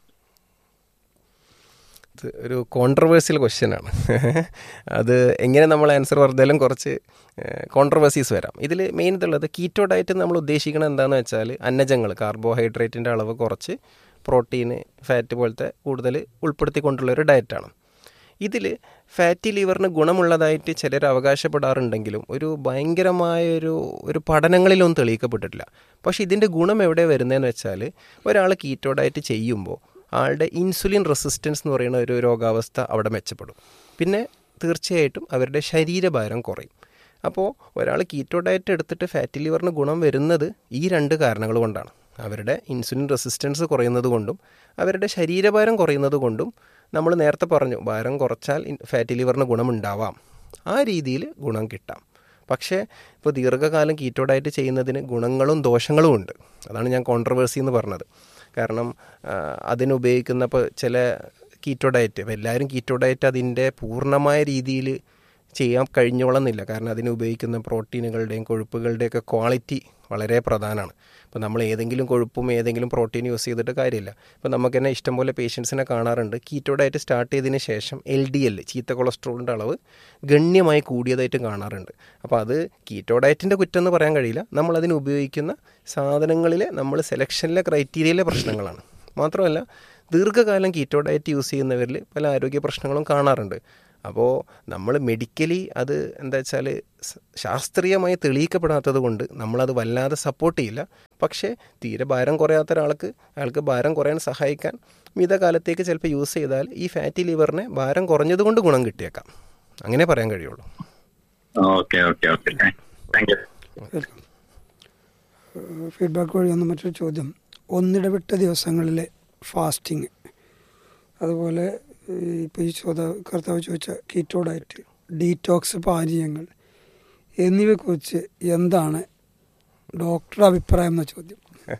ഇത് ഒരു കോൺട്രവേഴ്സ്യൽ ക്വസ്റ്റ്യൻ ആണ് അത് എങ്ങനെ നമ്മൾ ആൻസർ പറഞ്ഞാലും കുറച്ച് കോൺട്രവേഴ്സീസ് വരാം ഇതിൽ മെയിൻ ഇതുള്ളത് കീറ്റോ ഡയറ്റ് നമ്മൾ ഉദ്ദേശിക്കുന്നത് എന്താണെന്ന് വെച്ചാൽ അന്നജങ്ങൾ കാർബോഹൈഡ്രേറ്റിൻ്റെ അളവ് കുറച്ച് പ്രോട്ടീന് ഫാറ്റ് പോലത്തെ കൂടുതൽ ഉൾപ്പെടുത്തിക്കൊണ്ടുള്ള ഒരു ഡയറ്റാണ് ഇതിൽ ഫാറ്റി ലിവറിന് ഗുണമുള്ളതായിട്ട് ചിലർ അവകാശപ്പെടാറുണ്ടെങ്കിലും ഒരു ഭയങ്കരമായൊരു ഒരു പഠനങ്ങളിലൊന്നും തെളിയിക്കപ്പെട്ടിട്ടില്ല പക്ഷേ ഇതിൻ്റെ ഗുണം എവിടെ വരുന്നതെന്ന് വെച്ചാൽ ഒരാൾ കീറ്റോ ഡയറ്റ് ചെയ്യുമ്പോൾ ആളുടെ ഇൻസുലിൻ റെസിസ്റ്റൻസ് എന്ന് പറയുന്ന ഒരു രോഗാവസ്ഥ അവിടെ മെച്ചപ്പെടും പിന്നെ തീർച്ചയായിട്ടും അവരുടെ ശരീരഭാരം കുറയും അപ്പോൾ ഒരാൾ കീറ്റോ ഡയറ്റ് എടുത്തിട്ട് ഫാറ്റി ലിവറിന് ഗുണം വരുന്നത് ഈ രണ്ട് കാരണങ്ങൾ കൊണ്ടാണ് അവരുടെ ഇൻസുലിൻ റെസിസ്റ്റൻസ് കുറയുന്നത് കൊണ്ടും അവരുടെ ശരീരഭാരം കുറയുന്നത് കൊണ്ടും നമ്മൾ നേരത്തെ പറഞ്ഞു ഭാരം കുറച്ചാൽ ഇൻ- ഫാറ്റി ലിവറിന് ഗുണമുണ്ടാവാം ആ രീതിയിൽ ഗുണം കിട്ടാം പക്ഷേ ഇപ്പോൾ ദീർഘകാലം കീറ്റോ ഡയറ്റ് ചെയ്യുന്നതിന് ഗുണങ്ങളും ദോഷങ്ങളും ഉണ്ട് അതാണ് ഞാൻ കോൺട്രവേഴ്സി എന്ന് പറഞ്ഞത് കാരണം ആ, അതിനുപയോഗിക്കുന്ന ഇപ്പോൾ ചില കീറ്റോ ഡയറ്റ് ഇപ്പോൾ എല്ലാവരും കീറ്റോ ഡയറ്റ് അതിൻ്റെ പൂർണ്ണമായ രീതിയിൽ ചെയ്യാൻ കഴിഞ്ഞോളന്നില്ല കാരണം അതിന് ഉപയോഗിക്കുന്ന പ്രോട്ടീനുകളുടെയും കൊഴുപ്പുകളുടെയൊക്കെ ക്വാളിറ്റി വളരെ പ്രധാനമാണ് ഇപ്പോൾ നമ്മൾ ഏതെങ്കിലും കൊഴുപ്പും ഏതെങ്കിലും പ്രോട്ടീൻ യൂസ് ചെയ്തിട്ട് കാര്യമില്ല ഇപ്പോൾ നമുക്ക് തന്നെ ഇഷ്ടംപോലെ പേഷ്യൻസിനെ കാണാറുണ്ട് കീറ്റോ ഡയറ്റ് സ്റ്റാർട്ട് ചെയ്തതിന് ശേഷം എൽ ഡി എൽ ചീത്ത കൊളസ്ട്രോളിൻ്റെ അളവ് ഗണ്യമായി കൂടിയതായിട്ട് കാണാറുണ്ട് അപ്പോൾ അത് കീറ്റോ ഡയറ്റിൻ്റെ കുറ്റം എന്ന് പറയാൻ കഴിയില്ല നമ്മൾ അതിന് ഉപയോഗിക്കുന്ന സാധനങ്ങളിലെ നമ്മൾ സെലക്ഷനിലെ ക്രൈറ്റീരിയയിലെ പ്രശ്നങ്ങളാണ് മാത്രമല്ല ദീർഘകാലം കീറ്റോ ഡയറ്റ് യൂസ് ചെയ്യുന്നവരിൽ പല ആരോഗ്യ പ്രശ്നങ്ങളും കാണാറുണ്ട് അപ്പോൾ നമ്മൾ മെഡിക്കലി അത് എന്താ വെച്ചാൽ ശാസ്ത്രീയമായി തെളിയിക്കപ്പെടാത്തത് കൊണ്ട് നമ്മളത് വല്ലാതെ സപ്പോർട്ട് ചെയ്യില്ല പക്ഷേ തീരെ ഭാരം കുറയാത്ത ഒരാൾക്ക് അയാൾക്ക് ഭാരം കുറയാൻ സഹായിക്കാൻ മിതകാലത്തേക്ക് ചിലപ്പോൾ യൂസ് ചെയ്താൽ ഈ ഫാറ്റി ലിവറിനെ ഭാരം കുറഞ്ഞതുകൊണ്ട് ഗുണം കിട്ടിയേക്കാം അങ്ങനെ പറയാൻ കഴിയുള്ളൂ okay okay okay thank you welcome feedback വഴി വന്ന മറ്റൊരു ചോദ്യം ഒന്നിടവിട്ട ദിവസങ്ങളിലെ ഫാസ്റ്റിങ് അതുപോലെ ഇപ്പോൾ ഈ ചോദ്യ കർത്താവ് ചോദിച്ച കീറ്റോ ഡയറ്റ് ഡീറ്റോക്സ് പാനീയങ്ങൾ എന്നിവയെക്കുറിച്ച് എന്താണ് ഡോക്ടറുടെ അഭിപ്രായം എന്ന ചോദ്യം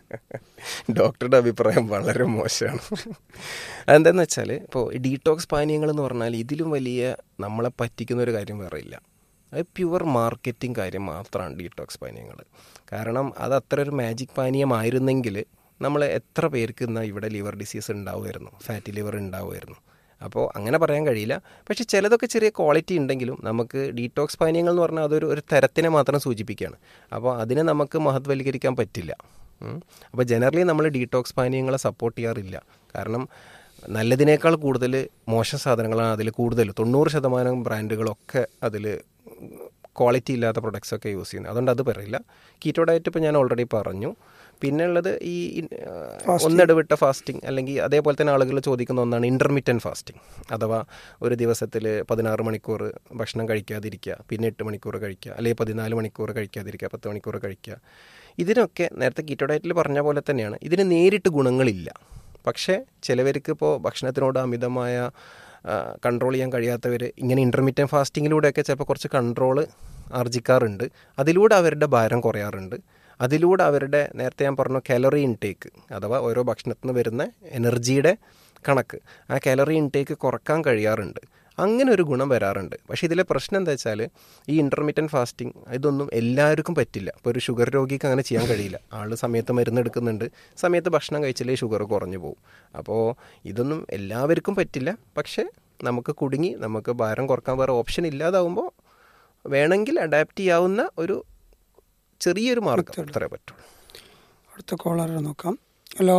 ഡോക്ടറുടെ അഭിപ്രായം വളരെ മോശമാണ് അതെന്താന്ന് വെച്ചാൽ ഇപ്പോൾ ഡീടോക്സ് പാനീയങ്ങൾ എന്ന് പറഞ്ഞാൽ ഇതിലും വലിയ നമ്മളെ പറ്റിക്കുന്ന ഒരു കാര്യം വേറെ ഇല്ല അത് പ്യുവർ മാർക്കറ്റിംഗ് കാര്യം മാത്രമാണ് ഡീടോക്സ് പാനീയങ്ങൾ കാരണം അത് അത്ര ഒരു മാജിക് പാനീയമായിരുന്നെങ്കിൽ നമ്മൾ എത്ര പേർക്ക് ഇന്ന് ഇവിടെ ലിവർ ഡിസീസ് ഉണ്ടാവുമായിരുന്നു ഫാറ്റി ലിവർ ഉണ്ടാവുമായിരുന്നു അപ്പോൾ അങ്ങനെ പറയാൻ കഴിയില്ല പക്ഷേ ചിലതൊക്കെ ചെറിയ ക്വാളിറ്റി ഉണ്ടെങ്കിലും നമുക്ക് ഡീടോക്സ് പാനീയങ്ങൾ എന്ന് പറഞ്ഞാൽ അതൊരു ഒരു തരത്തിനെ മാത്രം സൂചിപ്പിക്കുകയാണ് അപ്പോൾ അതിനെ നമുക്ക് മഹത്വവൽക്കരിക്കാൻ പറ്റില്ല ഉം. അപ്പോൾ ജനറലി നമ്മൾ ഡീടോക്സ് പാനീയങ്ങളെ സപ്പോർട്ട് ചെയ്യാറില്ല കാരണം നല്ലതിനേക്കാൾ കൂടുതൽ മോശം സാധനങ്ങളാണ് അതിൽ കൂടുതൽ തൊണ്ണൂറ് ശതമാനം ബ്രാൻഡുകളൊക്കെ അതിൽ ക്വാളിറ്റി ഇല്ലാത്ത പ്രൊഡക്ട്സ് ഒക്കെ യൂസ് ചെയ്യുന്നത് അതുകൊണ്ട് അത് പറയില്ല കീറ്റോ ഡയറ്റ് ഇപ്പോൾ ഞാൻ ഓൾറെഡി പറഞ്ഞു പിന്നെ ഉള്ളത് ഈ ആ, ഒന്നിടവിട്ട ഫാസ്റ്റിംഗ് അല്ലെങ്കിൽ അതേപോലെ തന്നെ ആളുകൾ ചോദിക്കുന്ന ഒന്നാണ് ഇൻ്റർമീഡിയൻറ്റ് ഫാസ്റ്റിംഗ് അഥവാ ഒരു ദിവസത്തിൽ പതിനാറ് മണിക്കൂർ ഭക്ഷണം കഴിക്കാതിരിക്കുക പിന്നെ എട്ട് മണിക്കൂർ കഴിക്കുക അല്ലെങ്കിൽ പതിനാല് മണിക്കൂർ കഴിക്കാതിരിക്കുക പത്ത് മണിക്കൂർ കഴിക്കുക ഇതിനൊക്കെ നേരത്തെ കീറ്റോ ഡയറ്റിൽ പറഞ്ഞ പോലെ തന്നെയാണ് ഇതിന് നേരിട്ട് ഗുണങ്ങളില്ല പക്ഷേ ചിലവർക്ക് ഇപ്പോൾ ഭക്ഷണത്തിനോട് അമിതമായ കൺട്രോൾ ചെയ്യാൻ കഴിയാത്തവർ ഇങ്ങനെ ഇൻ്റർമീഡിയറ്റ് ഫാസ്റ്റിങ്ങിലൂടെയൊക്കെ ചിലപ്പോൾ കുറച്ച് കൺട്രോൾ ആർജിക്കാറുണ്ട് അതിലൂടെ അവരുടെ ഭാരം കുറയാറുണ്ട് അതിലൂടെ അവരുടെ നേരത്തെ ഞാൻ പറഞ്ഞു കാലറി ഇൻടേക്ക് അഥവാ ഓരോ ഭക്ഷണത്തിൽ നിന്ന് വരുന്ന എനർജിയുടെ കണക്ക് ആ കാലറി ഇൻടേക്ക് കുറക്കാൻ കഴിയാറുണ്ട് അങ്ങനെ ഒരു ഗുണം വരാറുണ്ട് പക്ഷേ ഇതിലെ പ്രശ്നം എന്താ വെച്ചാൽ ഈ ഇൻ്റർമീഡിയൻറ്റ് ഫാസ്റ്റിംഗ് ഇതൊന്നും എല്ലാവർക്കും പറ്റില്ല ഇപ്പോൾ ഒരു ഷുഗർ രോഗിക്ക് അങ്ങനെ ചെയ്യാൻ കഴിയില്ല ആൾ സമയത്ത് മരുന്ന് എടുക്കുന്നുണ്ട് സമയത്ത് ഭക്ഷണം കഴിച്ചില്ലേ ഷുഗർ കുറഞ്ഞു പോകും അപ്പോൾ ഇതൊന്നും എല്ലാവർക്കും പറ്റില്ല പക്ഷേ നമുക്ക് കുടുങ്ങി നമുക്ക് ഭാരം കുറക്കാൻ വേറെ ഓപ്ഷൻ ഇല്ലാതാവുമ്പോൾ വേണമെങ്കിൽ അഡാപ്റ്റ് ചെയ്യാവുന്ന ഒരു ചെറിയൊരു മാർഗം അത്രേ പറ്റുള്ളൂ അടുത്ത കോളറെ നോക്കാം ഹലോ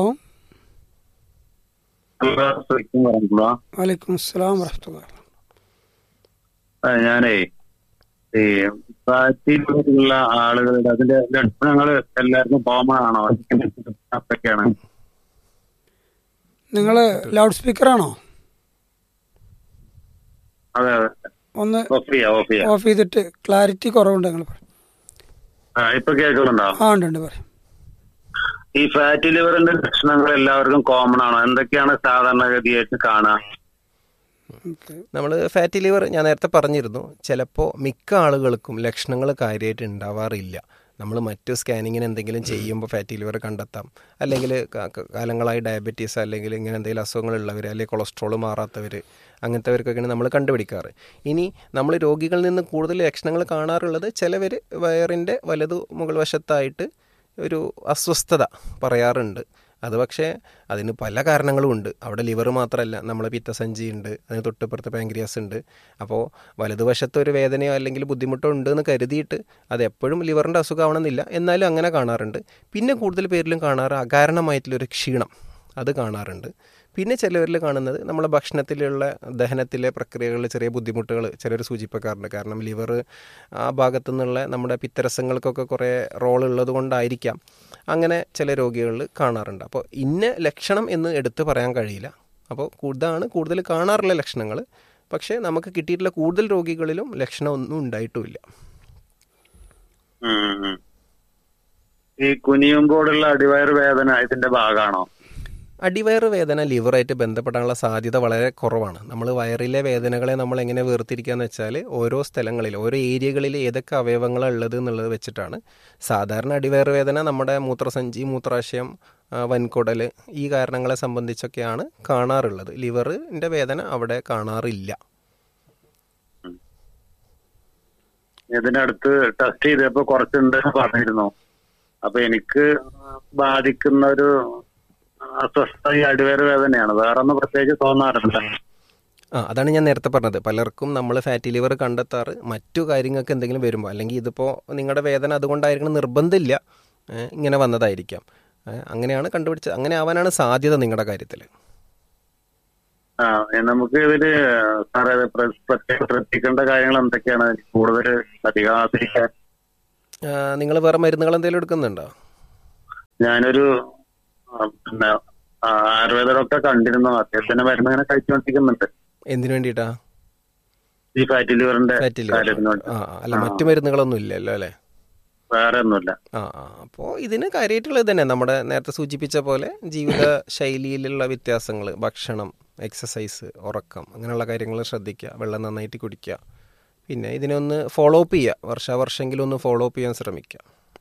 പറഞ്ഞോ വലൈക്കും അസ്സലാം വറഹ്മത്തുള്ളാഹി ഞാനേ ഈ പ്രാചീനമായിട്ടുള്ള ആളുകളുടെ അതിന്റെ ലക്ഷണങ്ങൾ എല്ലാവർക്കും കോമൺ ആണോ അതൊക്കെയാണ് നിങ്ങൾ ലൗഡ് സ്പീക്കറാണോ അതെ അതെ ഒന്ന് ഓഫ് ചെയ്യാം ഓഫ് ചെയ്യാം ഓഫ് ചെയ്തിട്ട് ക്ലാരിറ്റി കുറവുണ്ട് നിങ്ങൾ പറയും ആ ഇപ്പൊ കേൾക്കുന്നുണ്ടോ ആ ഉണ്ട് ഉണ്ട് പറയും ഈ ഫാറ്റി ലിവറിന്റെ ലക്ഷണങ്ങൾ എല്ലാവർക്കും കോമൺ ആണോ എന്തൊക്കെയാണ് സാധാരണഗതിയായിട്ട് കാണുക ഓക്കെ നമ്മൾ ഫാറ്റി ലിവർ ഞാൻ നേരത്തെ പറഞ്ഞിരുന്നു ചിലപ്പോൾ മിക്ക ആളുകൾക്കും ലക്ഷണങ്ങൾ കാര്യമായിട്ട് ഉണ്ടാവാറില്ല നമ്മൾ മറ്റു സ്കാനിങ്ങിന് എന്തെങ്കിലും ചെയ്യുമ്പോൾ ഫാറ്റി ലിവർ കണ്ടെത്താം അല്ലെങ്കിൽ ക- ക- കാലങ്ങളായി ഡയബറ്റീസ് അല്ലെങ്കിൽ ഇങ്ങനെ എന്തെങ്കിലും അസുഖങ്ങളുള്ളവർ അല്ലെങ്കിൽ കൊളസ്ട്രോൾ മാറാത്തവർ അങ്ങനത്തെവർക്കൊക്കെയാണ് നമ്മൾ കണ്ടുപിടിക്കാറ് ഇനി നമ്മൾ രോഗികളിൽ നിന്ന് കൂടുതൽ ലക്ഷണങ്ങൾ കാണാറുള്ളത് ചിലവർ വയറിൻ്റെ വലതു മുകൾ വശത്തായിട്ട് ഒരു അസ്വസ്ഥത പറയാറുണ്ട് അത് പക്ഷേ അതിന് പല കാരണങ്ങളും ഉണ്ട് അവിടെ ലിവർ മാത്രമല്ല നമ്മളെ പിത്തസഞ്ചി ഉണ്ട് അതിന് തൊട്ടിപ്പുറത്ത് പാങ്ക്രിയാസ് ഉണ്ട് അപ്പോൾ വലതുവശത്ത് ഒരു വേദനയോ അല്ലെങ്കിൽ ബുദ്ധിമുട്ടോ ഉണ്ട് എന്ന് കരുതിയിട്ട് അത് എപ്പോഴും ലിവറിൻ്റെ അസുഖമാവണമെന്നില്ല എന്നാലും അങ്ങനെ കാണാറുണ്ട് പിന്നെ കൂടുതൽ പേരിലും കാണാറ് അകാരണമായിട്ടുള്ളൊരു ക്ഷീണം അത് കാണാറുണ്ട് പിന്നെ ചിലവരിൽ കാണുന്നത് നമ്മളെ ഭക്ഷണത്തിലുള്ള ദഹനത്തിലെ പ്രക്രിയകളിൽ ചെറിയ ബുദ്ധിമുട്ടുകൾ ചിലർ സൂചിപ്പിക്കാറുണ്ട് കാരണം ലിവർ ആ ഭാഗത്തു നിന്നുള്ള നമ്മുടെ പിത്തരസങ്ങൾക്കൊക്കെ കുറേ റോൾ ഉള്ളത് കൊണ്ടായിരിക്കാം അങ്ങനെ ചില രോഗികളിൽ കാണാറുണ്ട് അപ്പോൾ ഇന്ന ലക്ഷണം എന്ന് എടുത്ത് പറയാൻ കഴിയില്ല അപ്പോൾ ഇതാണ് കൂടുതൽ കാണാറുള്ള ലക്ഷണങ്ങൾ പക്ഷേ നമുക്ക് കിട്ടിയിട്ടുള്ള കൂടുതൽ രോഗികളിലും ലക്ഷണം ഒന്നും ഉണ്ടായിട്ടുമില്ല ഉം, ഉം. ഈ കുനിയുമ്പോഴുള്ള അടിവയർ വേദന ഇതിന്റെ ഭാഗമാണോ അടിവയറ് വേദന ലിവറായിട്ട് ബന്ധപ്പെടാനുള്ള സാധ്യത വളരെ കുറവാണ് നമ്മൾ വയറിലെ വേദനകളെ നമ്മൾ എങ്ങനെ വേർതിരിക്കുക എന്ന് വെച്ചാൽ ഓരോ സ്ഥലങ്ങളിൽ ഓരോ ഏരിയകളിൽ ഏതൊക്കെ അവയവങ്ങളാണ് ഉള്ളത് എന്നുള്ളത് വെച്ചിട്ടാണ് സാധാരണ അടിവയറ് വേദന നമ്മുടെ മൂത്രസഞ്ചി മൂത്രാശയം ആ, വൻകുടൽ ഈ കാരണങ്ങളെ സംബന്ധിച്ചൊക്കെയാണ് കാണാറുള്ളത് ലിവറിൻ്റെ വേദന അവിടെ കാണാറില്ല ഇതിനടുത്ത് ടെസ്റ്റ് ചെയ്തപ്പോ കുറച്ചുണ്ട് എന്ന് പറഞ്ഞിരുന്നു അപ്പൊ എനിക്ക് ബാധിക്കുന്ന ഒരു അസ്വസ്ഥത ഈ അടിവയർ വേദനയാണ് വേറെ ഒന്നും പ്രത്യേകിച്ച് തോന്നാറില്ല ആ അതാണ് ഞാൻ നേരത്തെ പറഞ്ഞത് പലർക്കും നമ്മൾ ഫാറ്റി ലിവർ കണ്ടെത്താറ് മറ്റു കാര്യങ്ങൾക്ക് എന്തെങ്കിലും വരുമ്പോൾ അല്ലെങ്കിൽ ഇതിപ്പോൾ നിങ്ങളുടെ വേദന അതുകൊണ്ടായിരിക്കണം നിർബന്ധമില്ല ഏ, ഇങ്ങനെ വന്നതായിരിക്കാം ഏ, അങ്ങനെയാണ് കണ്ടുപിടിച്ചത് അങ്ങനെ ആവാനാണ് സാധ്യത നിങ്ങളുടെ കാര്യത്തിൽ ആ ഏ, നമുക്ക് ഇതില് സാറേ ഇത് പ്ര- പ്രത്യേകം ശ്രദ്ധിക്കേണ്ട കാര്യങ്ങൾ എന്തൊക്കെയാണ് കൂടുതൽ അധികാതിരിക്കാൻ നിങ്ങൾ വേറെ മരുന്നുകൾ എന്തെങ്കിലും എടുക്കുന്നുണ്ടോ ഞാനൊരു ആ, പിന്നെ ആ, ആയുർവേദ ഡോക്ടറെ കണ്ടിരുന്നു അദ്ദേഹത്തിന്റെ മരുന്ന് ഇങ്ങനെ കഴിച്ചുകൊണ്ടിരിക്കുന്നുണ്ട് എന്തിനു വേണ്ടിയിട്ടാ ഈ ഫാറ്റി ലിവറിന്റെ ഫാറ്റി ലിവർ കാര്യത്തിന് വേണ്ടി ആ ആ, അല്ല മറ്റു മരുന്നുകളൊന്നും ഇല്ലല്ലോ അല്ലേ വേറെ ഒന്നുമില്ല ആ ആ അപ്പോൾ ഇതിന് കാര്യമായിട്ടുള്ളത് തന്നെ നമ്മുടെ നേരത്തെ സൂചിപ്പിച്ച പോലെ ജീവിത ശൈലിയിലുള്ള വ്യത്യാസങ്ങൾ ഭക്ഷണം എക്സസൈസ് ഉറക്കം അങ്ങനെയുള്ള കാര്യങ്ങൾ ശ്രദ്ധിക്കുക വെള്ളം നന്നായിട്ട് കുടിക്കുക പിന്നെ ഇതിനെ ഒന്ന് ഫോളോ അപ്പ് ചെയ്യുക വർഷാവർഷമെങ്കിലും ഒന്ന് ഫോളോ അപ്പ് ചെയ്യാൻ ശ്രമിക്കുക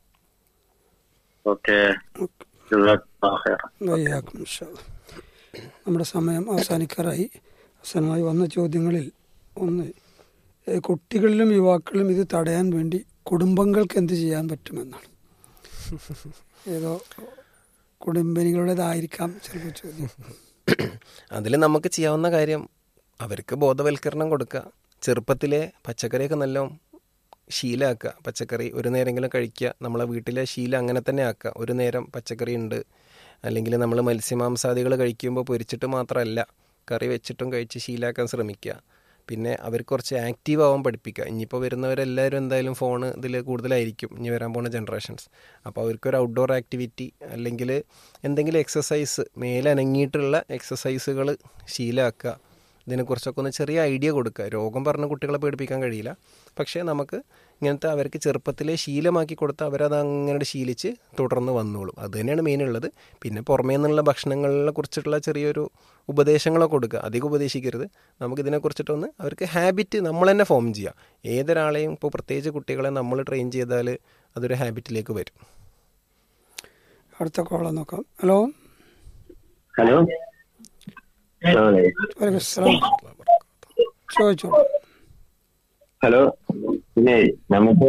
ഓക്കെ വയ്യാക്കും ഇൻഷാ അല്ലാ. നമ്മുടെ സമയം അവസാനിക്കാറായി അവസാനമായി വന്ന ചോദ്യങ്ങളിൽ ഒന്ന് ഏ, കുട്ടികളിലും യുവാക്കളിലും ഇത് തടയാൻ വേണ്ടി കുടുംബങ്ങൾക്ക് എന്ത് ചെയ്യാൻ പറ്റുമെന്നാണ് ഏതോ കുടുംബിനികളുടേതായിരിക്കാം ചിലപ്പോൾ ചോദ്യം അതിൽ നമുക്ക് ചെയ്യാവുന്ന കാര്യം അവർക്ക് ബോധവൽക്കരണം കൊടുക്കുക ചെറുപ്പത്തിലെ പച്ചക്കറിയൊക്കെ നല്ല ശീലമാക്കുക പച്ചക്കറി ഒരു നേരമെങ്കിലും കഴിക്കുക നമ്മളെ വീട്ടിലെ ശീലം അങ്ങനെ തന്നെ ആക്കുക ഒരു നേരം പച്ചക്കറി ഉണ്ട് അല്ലെങ്കിൽ നമ്മൾ മത്സ്യമാംസാദികൾ കഴിക്കുമ്പോൾ പൊരിച്ചിട്ട് മാത്രമല്ല കറി വെച്ചിട്ടും കഴിച്ച് ശീലമാക്കാൻ ശ്രമിക്കുക പിന്നെ അവർ കുറച്ച് ആക്റ്റീവ് ആവാൻ പഠിപ്പിക്കുക ഇനിയിപ്പോൾ വരുന്നവരെല്ലാവരും എന്തായാലും ഫോൺ ഇതിൽ കൂടുതലായിരിക്കും ഇനി വരാൻ പോകുന്ന ജനറേഷൻസ് അപ്പോൾ അവർക്കൊരു ഔട്ട്ഡോർ ആക്ടിവിറ്റി അല്ലെങ്കിൽ എന്തെങ്കിലും എക്സസൈസ് മേലനങ്ങിയിട്ടുള്ള എക്സസൈസുകൾ ശീലമാക്കുക ഇതിനെക്കുറിച്ചൊക്കെ ഒന്ന് ചെറിയ ഐഡിയ കൊടുക്കുക രോഗം പറഞ്ഞ് കുട്ടികളെ പേടിപ്പിക്കാൻ കഴിയില്ല പക്ഷേ നമുക്ക് ഇങ്ങനത്തെ അവർക്ക് ചെറുപ്പത്തിലെ ശീലമാക്കി കൊടുത്താൽ അവരത് അങ്ങനെ ശീലിച്ച് തുടർന്ന് വന്നോളും അത് തന്നെയാണ് മെയിൻ ഉള്ളത് പിന്നെ പുറമേ നിന്നുള്ള ഭക്ഷണങ്ങളെ കുറിച്ചിട്ടുള്ള ചെറിയൊരു ഉപദേശങ്ങളൊക്കെ കൊടുക്കുക അധികം ഉപദേശിക്കരുത് നമുക്കിതിനെക്കുറിച്ചിട്ടൊന്ന് അവർക്ക് ഹാബിറ്റ് നമ്മൾ തന്നെ ഫോം ചെയ്യുക ഏതൊരാളെയും ഇപ്പോൾ പ്രത്യേകിച്ച് കുട്ടികളെ നമ്മൾ ട്രെയിൻ ചെയ്താൽ അതൊരു ഹാബിറ്റിലേക്ക് വരും അടുത്ത കോള നോക്കാം ഹലോ ഹലോ വലൈക്കും അസ്സലാം. ചോദിച്ചോ ഹലോ പിന്നെ നമുക്ക്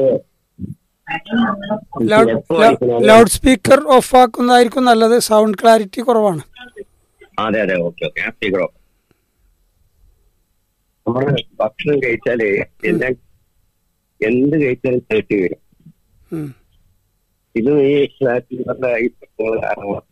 ലൗഡ് ലൗഡ് സ്പീക്കർ ഓഫ് ആക്കുന്നതായിരിക്കും നല്ലത് സൗണ്ട് ക്ലാരിറ്റി കുറവാണ് അതെ അതെ ഓക്കെ ഓക്കെ സ്പീക്കറോ നമ്മള് ഭക്ഷണം കഴിച്ചാല് എല്ലാം എന്ത് കഴിച്ചാലും തേട്ടി വരും ഉം. ഇതും ഈ ഫ്ലാറ്റ് ലിവറിന്റെ ഈ പ്രശ്നങ്ങൾ കാരണമാണ്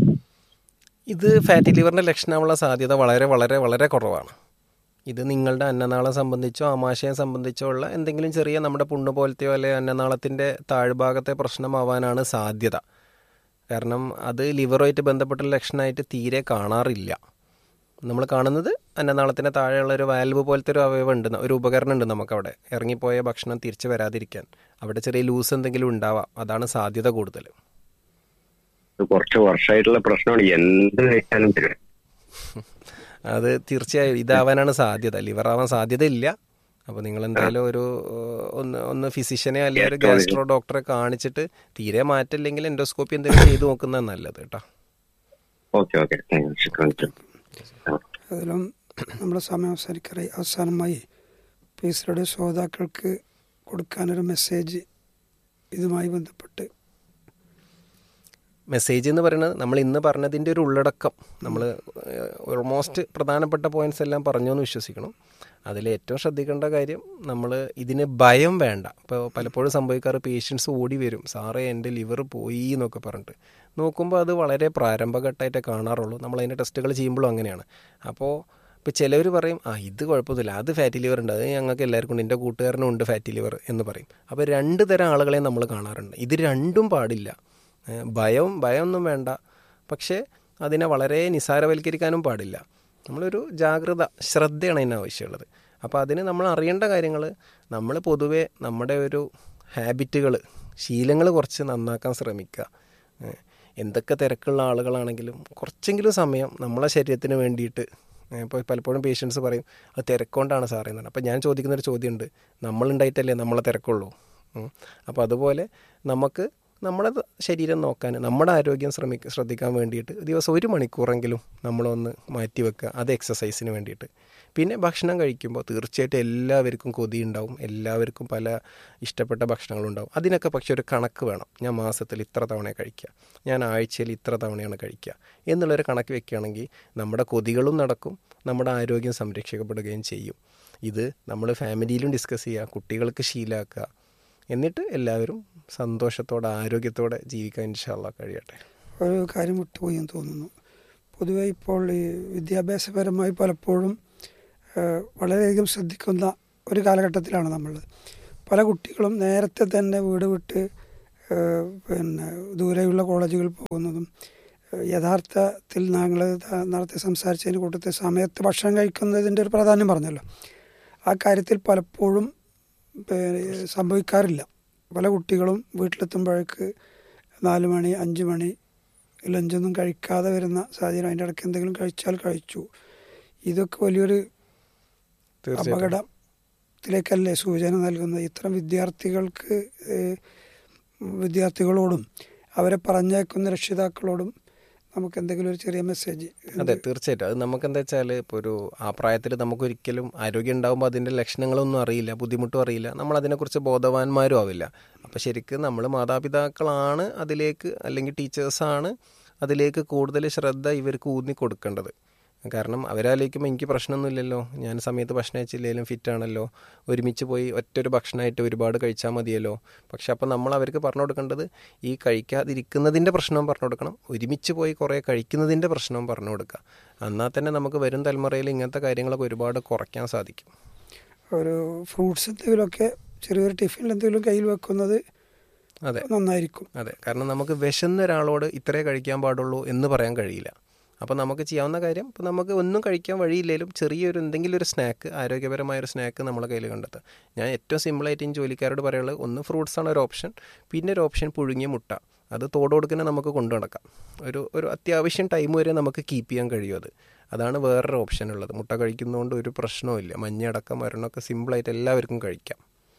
ഇത് ഫാറ്റി ലിവറിൻ്റെ ലക്ഷണമുള്ള സാധ്യത വളരെ വളരെ വളരെ കുറവാണ് ഇത് നിങ്ങളുടെ അന്നനാളം സംബന്ധിച്ചോ ആമാശയം സംബന്ധിച്ചോ ഉള്ള എന്തെങ്കിലും ചെറിയ നമ്മുടെ പുണ്ണ് പോലത്തെയോ അല്ലെങ്കിൽ അന്നനാളത്തിൻ്റെ താഴ്ഭാഗത്തെ പ്രശ്നമാവാനാണ് സാധ്യത കാരണം അത് ലിവറുമായിട്ട് ബന്ധപ്പെട്ട ലക്ഷണമായിട്ട് തീരെ കാണാറില്ല നമ്മൾ കാണുന്നത് അന്നനാളത്തിൻ്റെ താഴെയുള്ള ഒരു വാൽവ് പോലത്തെ ഒരു അവയവം ഉണ്ട് ഒരു ഉപകരണം ഉണ്ട് നമുക്കവിടെ ഇറങ്ങിപ്പോയ ഭക്ഷണം തിരിച്ച് വരാതിരിക്കാൻ അവിടെ ചെറിയ ലൂസ് എന്തെങ്കിലും ഉണ്ടാവാം അതാണ് സാധ്യത കൂടുതൽ ഇത് കുറച്ച് വർഷമായിട്ടുള്ള പ്രശ്നമാണ് എന്ത് കഴിച്ചാലും തരും അത് തീർച്ചയായും ഇതാവാനാണ് സാധ്യത ലിവർ ആവാൻ സാധ്യത ഇല്ല അപ്പോൾ നിങ്ങൾ എന്തായാലും ഒരു ഏഹ്, ഒന്ന് ഒന്ന് ഫിസിഷ്യനെ അല്ലെങ്കിൽ ഒരു ഗാസ്ട്രോ ഡോക്ടറെ കാണിച്ചിട്ട് തീരെ മാറ്റില്ലെങ്കിൽ എൻഡോസ്കോപ്പി എന്തെങ്കിലും ചെയ്ത് നോക്കുന്നതാണ് നല്ലത് കേട്ടോ ഓക്കെ ഓക്കെ താങ്ക് യു അതിലും നമ്മുടെ സമയം അവസാനിക്കാറായി അവസാനമായി പീസറുടെ ശ്രോതാക്കൾക്ക് കൊടുക്കാനൊരു മെസ്സേജ് ഇതുമായി ബന്ധപ്പെട്ട് മെസ്സേജ് എന്ന് പറയുന്നത് നമ്മൾ ഇന്ന് പറഞ്ഞതിൻ്റെ ഒരു ഉള്ളടക്കം നമ്മൾ ഓൾമോസ്റ്റ് പ്രധാനപ്പെട്ട പോയിന്റ്സ് എല്ലാം പറഞ്ഞു എന്ന് വിശ്വസിക്കണം അതിൽ ഏറ്റവും ശ്രദ്ധിക്കേണ്ട കാര്യം നമ്മൾ ഇതിന് ഭയം വേണ്ട ഇപ്പോൾ പലപ്പോഴും സംഭവിക്കാറ് പേഷ്യൻസ് ഓടി വരും സാറേ എൻ്റെ ലിവർ പോയി എന്നൊക്കെ പറഞ്ഞിട്ട് നോക്കുമ്പോൾ അത് വളരെ പ്രാരംഭഘട്ടമായിട്ടേ കാണാറുള്ളൂ നമ്മൾ അതിൻ്റെ ടെസ്റ്റുകൾ ചെയ്യുമ്പോഴും അങ്ങനെയാണ് അപ്പോൾ ഇപ്പോൾ ചിലവർ പറയും ആ ഇത് കുഴപ്പമൊന്നുമില്ല അത് ഫാറ്റി ലിവർ ഉണ്ട് അത് ഞങ്ങൾക്ക് എല്ലാവർക്കും ഉണ്ട് എൻ്റെ കൂട്ടുകാരനും ഉണ്ട് ഫാറ്റി ലിവർ എന്ന് പറയും അപ്പോൾ രണ്ട് തരം ആളുകളെ നമ്മൾ കാണാറുണ്ട് ഇത് രണ്ടും പാടില്ല ഏ, ഭയം ഭയമൊന്നും വേണ്ട പക്ഷേ അതിനെ വളരെ നിസാരവൽക്കരിക്കാനും പാടില്ല നമ്മളൊരു ജാഗ്രത ശ്രദ്ധയാണ് അതിന് ആവശ്യമുള്ളത് അപ്പോൾ അതിന് നമ്മൾ അറിയേണ്ട കാര്യങ്ങൾ നമ്മൾ പൊതുവേ നമ്മുടെ ഒരു ഹാബിറ്റുകൾ ശീലങ്ങൾ കുറച്ച് നന്നാക്കാൻ ശ്രമിക്കുക ഏ, എന്തൊക്കെ തിരക്കുള്ള ആളുകളാണെങ്കിലും കുറച്ചെങ്കിലും സമയം നമ്മളെ ശരീരത്തിന് വേണ്ടിയിട്ട് ഇപ്പോൾ പലപ്പോഴും പേഷ്യൻസ് പറയും അത് തിരക്കൊണ്ടാണ് സാറേ എന്നാണ് അപ്പോൾ ഞാൻ ചോദിക്കുന്നൊരു ചോദ്യമുണ്ട് നമ്മളുണ്ടായിട്ടല്ലേ നമ്മളെ തിരക്കുള്ളൂ ഉം. അപ്പോൾ അതുപോലെ നമുക്ക് നമ്മുടെ ശരീരം നോക്കാൻ നമ്മുടെ ആരോഗ്യം ശ്രമിക്ക ശ്രദ്ധിക്കാൻ വേണ്ടിയിട്ട് ദിവസം ഒരു മണിക്കൂറെങ്കിലും നമ്മളൊന്ന് മാറ്റി വെക്കുക അത് എക്സസൈസിന് വേണ്ടിയിട്ട് പിന്നെ ഭക്ഷണം കഴിക്കുമ്പോൾ തീർച്ചയായിട്ടും എല്ലാവർക്കും കൊതി ഉണ്ടാവും എല്ലാവർക്കും പല ഇഷ്ടപ്പെട്ട ഭക്ഷണങ്ങളുണ്ടാവും അതിനൊക്കെ പക്ഷേ ഒരു കണക്ക് വേണം ഞാൻ മാസത്തിൽ ഇത്ര തവണ കഴിക്കുക ഞാൻ ആഴ്ചയിൽ ഇത്ര തവണയാണ് കഴിക്കുക എന്നുള്ളൊരു കണക്ക് വെക്കുകയാണെങ്കിൽ നമ്മുടെ കൊതികളും നടക്കും നമ്മുടെ ആരോഗ്യം സംരക്ഷിക്കപ്പെടുകയും ചെയ്യും ഇത് നമ്മൾ ഫാമിലിയിലും ഡിസ്കസ് ചെയ്യുക കുട്ടികൾക്ക് ശീലമാക്കുക എന്നിട്ട് എല്ലാവരും സന്തോഷത്തോടെ ആരോഗ്യത്തോടെ ജീവിക്കാൻ ഇൻഷാല്ല കഴിയട്ടെ ഒരു കാര്യം വിട്ടുപോയി എന്ന് തോന്നുന്നു പൊതുവെ ഇപ്പോൾ ഈ വിദ്യാഭ്യാസപരമായി പലപ്പോഴും ഏഹ്, വളരെയധികം ശ്രദ്ധിക്കുന്ന ഒരു കാലഘട്ടത്തിലാണ് നമ്മൾ പല കുട്ടികളും നേരത്തെ തന്നെ വീട് വിട്ട് ഏഹ്, പിന്നെ ദൂരെയുള്ള കോളേജുകളിൽ പോകുന്നതും ഏഹ്, യഥാർത്ഥത്തിൽ ഞങ്ങൾ നേരത്തെ സംസാരിച്ചതിന് കൂട്ടത്തിൽ സമയത്ത് ഭക്ഷണം കഴിക്കുന്നതിൻ്റെ ഒരു പ്രാധാന്യം പറഞ്ഞല്ലോ ആ കാര്യത്തിൽ പലപ്പോഴും പിന്നെ സംഭവിക്കാറില്ല പല കുട്ടികളും വീട്ടിലെത്തുമ്പോഴേക്ക് നാല് മണി അഞ്ച് മണി ലഞ്ചൊന്നും കഴിക്കാതെ വരുന്ന സാഹചര്യം അതിൻ്റെ ഇടയ്ക്ക് എന്തെങ്കിലും കഴിച്ചാൽ കഴിച്ചു ഇതൊക്കെ വലിയൊരു തീർച്ചയായിട്ടും അപകടത്തിലേക്കല്ലേ സൂചന നൽകുന്നത് ഇത്തരം വിദ്യാർത്ഥികൾക്ക് ഏഹ്, വിദ്യാർത്ഥികളോടും അവരെ പറഞ്ഞയക്കുന്ന രക്ഷിതാക്കളോടും നമുക്ക് എന്തെങ്കിലും ഒരു ചെറിയ മെസ്സേജ് അതെ തീർച്ചയായിട്ടും അത് നമുക്ക് എന്താ വെച്ചാൽ ഇപ്പോൾ ഒരു ആ പ്രായത്തിൽ നമുക്കൊരിക്കലും ആരോഗ്യം ഉണ്ടാകുമ്പോൾ അതിൻ്റെ ലക്ഷണങ്ങളൊന്നും അറിയില്ല ബുദ്ധിമുട്ടും അറിയില്ല നമ്മൾ അതിനെക്കുറിച്ച് ബോധവാന്മാരും ആവില്ല അപ്പോൾ ശരിക്കും നമ്മൾ മാതാപിതാക്കളാണ് അതിലേക്ക് അല്ലെങ്കിൽ ടീച്ചേഴ്സാണ് അതിലേക്ക് കൂടുതൽ ശ്രദ്ധ ഇവർക്ക് ഊന്നി കൊടുക്കേണ്ടത് കാരണം അവരാലോചിക്കുമ്പോൾ എനിക്ക് പ്രശ്നമൊന്നുമില്ലല്ലോ ഞാൻ സമയത്ത് ഭക്ഷണം കഴിച്ചില്ലെങ്കിലും ഫിറ്റാണല്ലോ ഒരുമിച്ച് പോയി ഒറ്റൊരു ഭക്ഷണമായിട്ട് ഒരുപാട് കഴിച്ചാൽ മതിയല്ലോ പക്ഷെ അപ്പോൾ നമ്മൾ അവർക്ക് പറഞ്ഞു കൊടുക്കേണ്ടത് ഈ കഴിക്കാതിരിക്കുന്നതിൻ്റെ പ്രശ്നവും പറഞ്ഞു കൊടുക്കണം ഒരുമിച്ച് പോയി കുറേ കഴിക്കുന്നതിൻ്റെ പ്രശ്നവും പറഞ്ഞു കൊടുക്കുക എന്നാൽ തന്നെ നമുക്ക് വരും തലമുറയിൽ ഇങ്ങനത്തെ കാര്യങ്ങളൊക്കെ ഒരുപാട് കുറയ്ക്കാൻ സാധിക്കും ഒരു ഫ്രൂട്ട്സ് എന്തെങ്കിലുമൊക്കെ ചെറിയൊരു ടിഫിനിൽ എന്തെങ്കിലും കയ്യിൽ വെക്കുന്നത് അതെ നന്നായിരിക്കും അതെ കാരണം നമുക്ക് വിശന്ന ഒരാളോട് ഇത്രേ കഴിക്കാൻ പാടുള്ളൂ എന്ന് പറയാൻ കഴിയില്ല അപ്പോൾ നമുക്ക് ചെയ്യാവുന്ന കാര്യം ഇപ്പോൾ നമുക്ക് ഒന്നും കഴിക്കാൻ വഴിയില്ലെങ്കിലും ചെറിയൊരു എന്തെങ്കിലും ഒരു സ്നാക്ക് ആരോഗ്യപരമായ ഒരു സ്നാക്ക് നമ്മളെ കയ്യിൽ കണ്ടെത്തുക ഞാൻ ഏറ്റവും സിമ്പിളായിട്ട് ഈ ജോലിക്കാരോട് പറയുള്ളത് ഒന്ന് ഫ്രൂട്ട്സാണ് ഒരു ഓപ്ഷൻ പിന്നെ ഒരു ഓപ്ഷൻ പുഴുങ്ങിയ മുട്ട അത് തോട് കൊടുക്കുന്ന നമുക്ക് കൊണ്ടു നടക്കാം ഒരു ഒരു അത്യാവശ്യം ടൈം വരെ നമുക്ക് കീപ്പ് ചെയ്യാൻ കഴിയും അത് അതാണ് വേറൊരു ഓപ്ഷൻ ഉള്ളത് മുട്ട കഴിക്കുന്നതുകൊണ്ട് ഒരു പ്രശ്നവും മഞ്ഞടക്കം മരണമൊക്കെ സിമ്പിളായിട്ട് എല്ലാവർക്കും കഴിക്കാം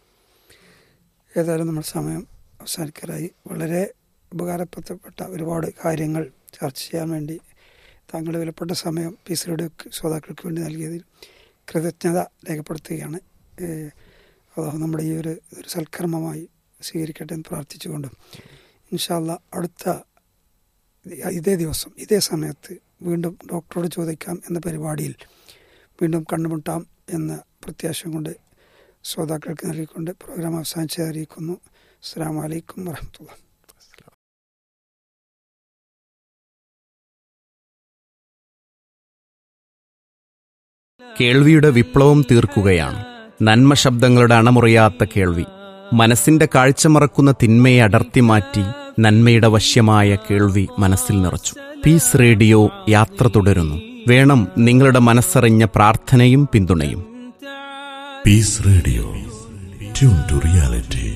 ഏതായാലും നമ്മൾ സമയം അവസാനിക്കാറായി വളരെ ഉപകാരപ്പെട്ട ഒരുപാട് കാര്യങ്ങൾ ചർച്ച ചെയ്യാൻ വേണ്ടി താങ്കളുടെ വിലപ്പെട്ട സമയം പീസ് റേഡിയോ ശ്രോതാക്കൾക്ക് വേണ്ടി നൽകിയതിൽ കൃതജ്ഞത രേഖപ്പെടുത്തുകയാണ് ഏഹ് അള്ളാഹു നമ്മുടെ ഈ ഒരു ഒരു സൽക്കർമ്മമായി സ്വീകരിക്കട്ടെ എന്ന് പ്രാർത്ഥിച്ചുകൊണ്ട് ഇൻഷാല്ല അടുത്ത ഇതേ ദിവസം ഇതേ സമയത്ത് വീണ്ടും ഡോക്ടറോട് ചോദിക്കാം എന്ന പരിപാടിയിൽ വീണ്ടും കണ്ടുമുട്ടാം എന്ന പ്രത്യാശ കൊണ്ട് ശ്രോതാക്കൾക്ക് നൽകിക്കൊണ്ട് പ്രോഗ്രാം അവസാനിച്ച് അറിയിക്കുന്നു അസ്സാം വലൈക്കും വരഹമുല്ല കേൾവിയുടെ വിപ്ലവം തീർക്കുകയാണ് നന്മ ശബ്ദങ്ങളുടെ അണമുറിയാത്ത കേൾവി മനസ്സിന്റെ കാഴ്ച മറക്കുന്ന തിന്മയെ അടർത്തി മാറ്റി നന്മയുടെ വശ്യമായ കേൾവി മനസ്സിൽ നിറച്ചു പീസ് റേഡിയോ യാത്ര തുടരുന്നു വേണം നിങ്ങളുടെ മനസ്സറിഞ്ഞ പ്രാർത്ഥനയും പിന്തുണയും Peace Radio. Tune to reality.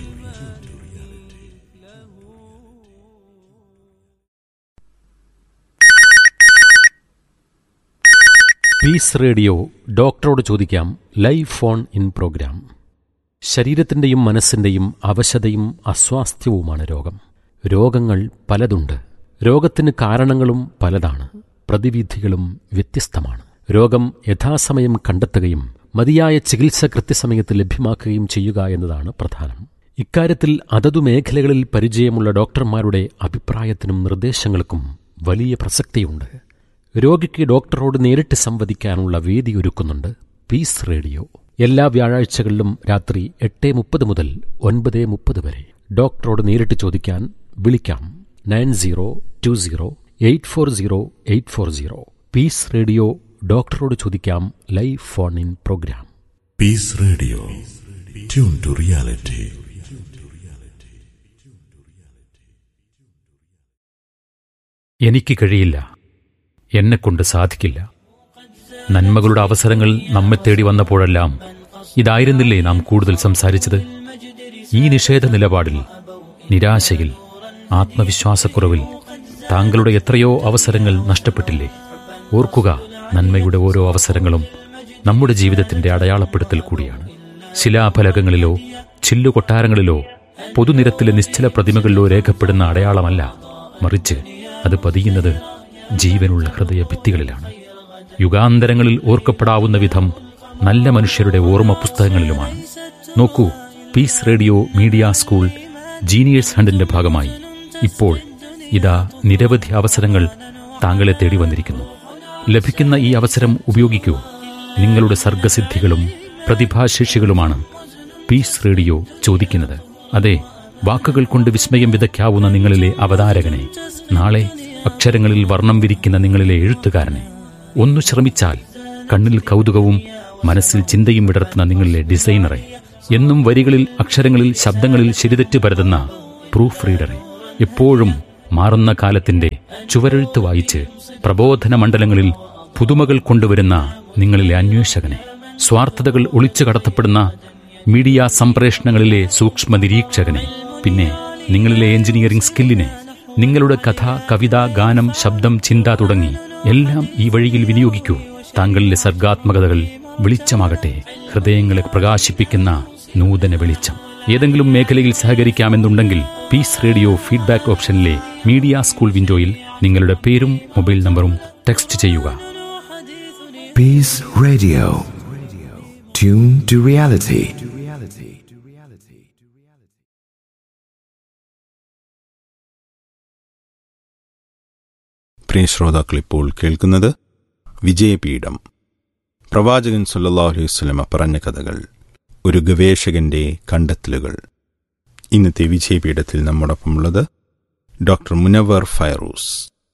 Peace radio ഡോക്ടറോട് ചോദിക്കാം ലൈവ് ഫോൺ ഇൻ പ്രോഗ്രാം ശരീരത്തിൻ്റെയും മനസ്സിൻ്റെയും അവശതയും അസ്വാസ്ഥ്യവുമാണ് രോഗം രോഗങ്ങൾ പലതുണ്ട് രോഗത്തിന് കാരണങ്ങളും പലതാണ് പ്രതിവിധികളും വ്യത്യസ്തമാണ് രോഗം യഥാസമയം കണ്ടെത്തുകയും മതിയായ ചികിത്സ കൃത്യസമയത്ത് ലഭ്യമാക്കുകയും ചെയ്യുക എന്നതാണ് പ്രധാനം ഇക്കാര്യത്തിൽ അതതു മേഖലകളിൽ പരിചയമുള്ള ഡോക്ടർമാരുടെ അഭിപ്രായത്തിനും നിർദ്ദേശങ്ങൾക്കും വലിയ പ്രസക്തിയുണ്ട് രോഗിക്ക് ഡോക്ടറോട് നേരിട്ട് സംവദിക്കാനുള്ള വേദി ഒരുക്കുന്നുണ്ട് പീസ് റേഡിയോ എല്ലാ വ്യാഴാഴ്ചകളിലും രാത്രി എട്ട് മുപ്പത് മുതൽ ഒൻപത് മുപ്പത് വരെ ഡോക്ടറോട് നേരിട്ട് ചോദിക്കാൻ വിളിക്കാം nine zero two zero eight four zero eight four zero peace radio ഡോക്ടറോട് ചോദിക്കാം live phone in programme Peace Radio. Tune to reality. എനിക്ക് കഴിയില്ല എന്നെക്കൊണ്ട് സാധിക്കില്ല നന്മകളുടെ അവസരങ്ങൾ നമ്മെ തേടി വന്നപ്പോഴെല്ലാം ഇതായിരുന്നില്ലേ നാം കൂടുതൽ സംസാരിച്ചത് ഈ നിഷേധ നിലപാടിൽ നിരാശയിൽ ആത്മവിശ്വാസക്കുറവിൽ താങ്കളുടെ എത്രയോ അവസരങ്ങൾ നഷ്ടപ്പെട്ടില്ലേ ഓർക്കുക നന്മയുടെ ഓരോ അവസരങ്ങളും നമ്മുടെ ജീവിതത്തിന്റെ അടയാളപ്പെടുത്തൽ കൂടിയാണ് ശിലാഫലകങ്ങളിലോ ചില്ലുകൊട്ടാരങ്ങളിലോ പൊതുനിരത്തിലെ നിശ്ചല പ്രതിമകളിലോ രേഖപ്പെടുന്ന അടയാളമല്ല മറിച്ച് അത് പതിയുന്നത് ജീവനുള്ള ഹൃദയ ഭിത്തികളിലാണ് യുഗാന്തരങ്ങളിൽ ഓർക്കപ്പെടാവുന്ന വിധം നല്ല മനുഷ്യരുടെ ഓർമ്മ പുസ്തകങ്ങളിലുമാണ് നോക്കൂ peace radio media school geniuses ഹണ്ടിന്റെ ഭാഗമായി ഇപ്പോൾ ഇതാ നിരവധി അവസരങ്ങൾ താങ്കളെ തേടി വന്നിരിക്കുന്നു ലഭിക്കുന്ന ഈ അവസരം ഉപയോഗിക്കൂ നിങ്ങളുടെ സർഗസിദ്ധികളും പ്രതിഭാശേഷികളുമാണ് പീസ് റേഡിയോ ചോദിക്കുന്നത് അതെ വാക്കുകൾ കൊണ്ട് വിസ്മയം വിതയ്ക്കാവുന്ന നിങ്ങളിലെ അവതാരകനെ നാളെ അക്ഷരങ്ങളിൽ വർണ്ണം വിരിക്കുന്ന നിങ്ങളിലെ എഴുത്തുകാരനെ ഒന്നു ശ്രമിച്ചാൽ കണ്ണിൽ കൗതുകവും മനസ്സിൽ ചിന്തയും വിടർത്തുന്ന നിങ്ങളിലെ ഡിസൈനറെ എന്നും വരികളിൽ അക്ഷരങ്ങളിൽ ശബ്ദങ്ങളിൽ ശരിതെറ്റ് പരതുന്ന പ്രൂഫ് റീഡറെ എപ്പോഴും മാറുന്ന കാലത്തിന്റെ ചുവരെഴുത്ത് വായിച്ച് പ്രബോധന മണ്ഡലങ്ങളിൽ പുതുമകൾ കൊണ്ടുവരുന്ന നിങ്ങളിലെ അന്വേഷകനെ സ്വാർത്ഥതകൾ ഒളിച്ചു കടത്തപ്പെടുന്ന മീഡിയ സംപ്രേഷണങ്ങളിലെ സൂക്ഷ്മ നിരീക്ഷകനെ പിന്നെ നിങ്ങളിലെ എഞ്ചിനീയറിംഗ് സ്കില്ലിനെ നിങ്ങളുടെ കഥ കവിത ഗാനം ശബ്ദം ചിന്ത തുടങ്ങി എല്ലാം ഈ വഴിയിൽ വിനിയോഗിക്കൂ താങ്കളിലെ സർഗാത്മകതകൾ വെളിച്ചമാകട്ടെ ഹൃദയങ്ങളെ പ്രകാശിപ്പിക്കുന്ന നൂതന വെളിച്ചം ഏതെങ്കിലും മേഖലയിൽ സഹകരിക്കാമെന്നുണ്ടെങ്കിൽ പീസ് റേഡിയോ ഫീഡ്ബാക്ക് ഓപ്ഷനിലെ മീഡിയ സ്കൂൾ വിൻഡോയിൽ നിങ്ങളുടെ പേരും മൊബൈൽ നമ്പറും ടെക്സ്റ്റ് ചെയ്യുക Peace Radio. Tune to reality. പ്രിയ ശ്രോതാക്കൾ ഇപ്പോൾ കേൾക്കുന്നത് വിജയപീഠം പ്രവാചകൻ സല്ലല്ലാഹു അലൈഹി വസല്ലമ പറഞ്ഞ കഥകൾ ഒരു ഗവേഷകന്റെ കണ്ടെത്തലുകൾ ഇന്നത്തെ വിജയപീഠത്തിൽ നമ്മോടൊപ്പമുള്ളത് ഡോക്ടർ മുനവർ ഫൈറൂസ്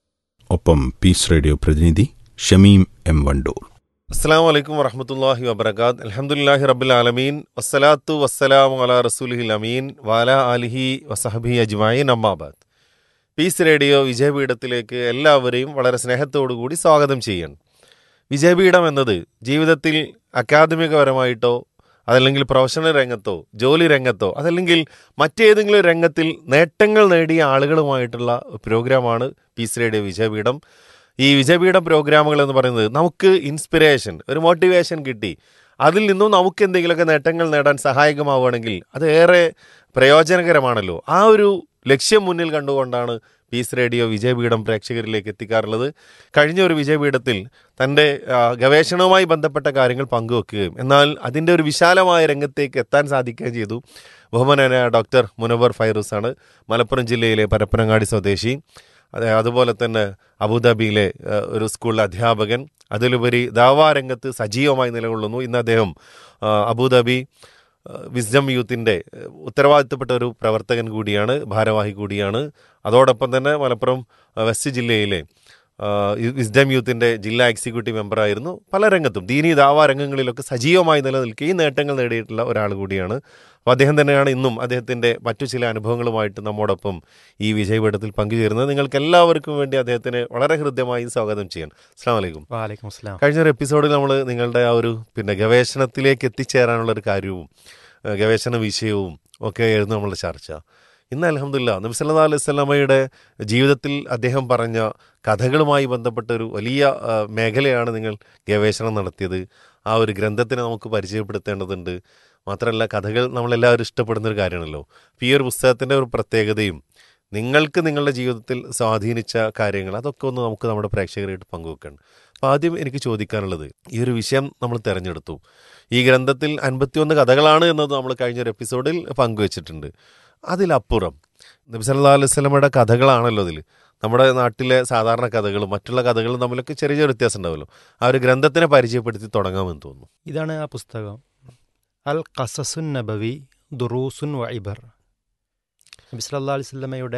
ഒപ്പം പീസ് റേഡിയോ പ്രതിനിധി ഷമീം എം വണ്ടൂർ അസ്സാം വലൈക്കും വറഹമത്തല്ലാഹി വബർക്കാത്ത് അലഹമുല്ലാഹി റബ്ബുൽ ആലമീൻ വസ്സലാത്തു വസ്സലാമു അലാ റസൂലിഹിൽ അമീൻ വാല അലിഹി വസഹബി അജ്മായിൻ അമ്മാബാദ് പീസ് റേഡിയോ വിജയപീഠത്തിലേക്ക് എല്ലാവരെയും വളരെ സ്നേഹത്തോടു കൂടി സ്വാഗതം ചെയ്യണം വിജയപീഠം എന്നത് ജീവിതത്തിൽ അക്കാദമികപരമായിട്ടോ അതല്ലെങ്കിൽ പ്രൊഫഷണൽ രംഗത്തോ ജോലി രംഗത്തോ അതല്ലെങ്കിൽ മറ്റേതെങ്കിലും രംഗത്തിൽ നേട്ടങ്ങൾ നേടിയ ആളുകളുമായിട്ടുള്ള പ്രോഗ്രാമാണ് പീസ് റേഡിയോ വിജയപീഠം ഈ വിജയപീഠം പ്രോഗ്രാമുകൾ എന്ന് പറയുന്നത് നമുക്ക് ഇൻസ്പിറേഷൻ ഒരു മോട്ടിവേഷൻ കിട്ടി അതിൽ നിന്നും നമുക്ക് എന്തെങ്കിലുമൊക്കെ നേട്ടങ്ങൾ നേടാൻ സഹായകമാവുകയാണെങ്കിൽ അത് ഏറെ പ്രയോജനകരമാണല്ലോ ആ ഒരു ലക്ഷ്യം മുന്നിൽ കണ്ടുകൊണ്ടാണ് പീസ് റേഡിയോ വിജയപീഠം പ്രേക്ഷകരിലേക്ക് എത്തിക്കാറുള്ളത് കഴിഞ്ഞ ഒരു വിജയപീഠത്തിൽ തൻ്റെ ആ, ഗവേഷണവുമായി ബന്ധപ്പെട്ട കാര്യങ്ങൾ പങ്കുവെക്കുകയും എന്നാൽ അതിൻ്റെ ഒരു വിശാലമായ രംഗത്തേക്ക് എത്താൻ സാധിക്കുകയും ചെയ്തു ബഹുമാനായ ഡോക്ടർ മുനവർ ഫൈറൂസ് ആണ് മലപ്പുറം ജില്ലയിലെ പരപ്പനങ്ങാടി സ്വദേശി അതെ അതുപോലെ തന്നെ അബുദാബിയിലെ ആ, ഒരു സ്കൂളിലെ അധ്യാപകൻ അതിലുപരി ദാവാ രംഗത്ത് സജീവമായി നിലകൊള്ളുന്നു ഇന്ന് അദ്ദേഹം ആ, അബുദാബി ആ, വിസ്ഡം യൂത്തിൻ്റെ ആ, ഉത്തരവാദിത്തപ്പെട്ട ഒരു പ്രവർത്തകൻ കൂടിയാണ് ഭാരവാഹി കൂടിയാണ് അതോടൊപ്പം തന്നെ മലപ്പുറം ആ, വെസ്റ്റ് ജില്ലയിലെ ആ, ഈ വിസ്ഡം യൂത്തിൻ്റെ ജില്ലാ എക്സിക്യൂട്ടീവ് മെമ്പറായിരുന്നു പല രംഗത്തും ദീനി ദാവാ രംഗങ്ങളിലൊക്കെ സജീവമായി നിലനിൽക്കുകയും നേട്ടങ്ങൾ നേടിയിട്ടുള്ള ഒരാൾ കൂടിയാണ് അപ്പോൾ അദ്ദേഹം തന്നെയാണ് ഇന്നും അദ്ദേഹത്തിൻ്റെ മറ്റു ചില അനുഭവങ്ങളുമായിട്ട് നമ്മോടൊപ്പം ഈ വിജയപീഠത്തിൽ പങ്കുചേരുന്നത് നിങ്ങൾക്ക് എല്ലാവർക്കും വേണ്ടി അദ്ദേഹത്തിന് വളരെ ഹൃദ്യമായി സ്വാഗതം ചെയ്യാൻ അസ്സാം വലൈക്കും വാലൈക്കും അസ്സലാം കഴിഞ്ഞ ഒരു എപ്പിസോഡിൽ നമ്മൾ നിങ്ങളുടെ ആ ഒരു പിന്നെ ഗവേഷണത്തിലേക്ക് എത്തിച്ചേരാനുള്ള ഒരു കാര്യവും ഏഹ് ഗവേഷണ വിഷയവും ഒക്കെ ആയിരുന്നു നമ്മളുടെ ചർച്ച ഇന്ന് അലഹമില്ല നബി സല്ലാ അലൈഹി സ്വലമയുടെ ജീവിതത്തിൽ അദ്ദേഹം പറഞ്ഞ കഥകളുമായി ബന്ധപ്പെട്ട ഒരു വലിയ ആ, മേഖലയാണ് നിങ്ങൾ ഗവേഷണം നടത്തിയത് ആ ഒരു ഗ്രന്ഥത്തിനെ നമുക്ക് പരിചയപ്പെടുത്തേണ്ടതുണ്ട് മാത്രമല്ല കഥകൾ നമ്മളെല്ലാവരും ഇഷ്ടപ്പെടുന്ന ഒരു കാര്യമാണല്ലോ അപ്പോൾ ഈ ഒരു പുസ്തകത്തിൻ്റെ ഒരു പ്രത്യേകതയും നിങ്ങൾക്ക് നിങ്ങളുടെ ജീവിതത്തിൽ സ്വാധീനിച്ച കാര്യങ്ങൾ അതൊക്കെ ഒന്ന് നമുക്ക് നമ്മുടെ പ്രേക്ഷകരായിട്ട് പങ്കുവെക്കണം അപ്പോൾ ആദ്യം എനിക്ക് ചോദിക്കാനുള്ളത് ഈ ഒരു വിഷയം നമ്മൾ തിരഞ്ഞെടുത്തു ഈ ഗ്രന്ഥത്തിൽ അൻപത്തിയൊന്ന് കഥകളാണ് എന്നത് നമ്മൾ കഴിഞ്ഞൊരു എപ്പിസോഡിൽ പങ്കുവച്ചിട്ടുണ്ട് അതിലപ്പുറം നബി സല്ലാ അലൈഹി സ്വലമയുടെ കഥകളാണല്ലോ ഇതിൽ നമ്മുടെ നാട്ടിലെ സാധാരണ കഥകളും മറ്റുള്ള കഥകളും തമ്മിലൊക്കെ ചെറിയ ചെറിയ വ്യത്യാസം ഉണ്ടാവുമല്ലോ ആ ഒരു ഗ്രന്ഥത്തിനെ പരിചയപ്പെടുത്തി തുടങ്ങാമെന്ന് തോന്നുന്നു ഇതാണ് ആ പുസ്തകം അൽ ഖസസുൻ നബവി ദുറൂസുൻ വൈബർ നബി സല്ലല്ലാഹു അലൈഹി വസല്ലമയുടെ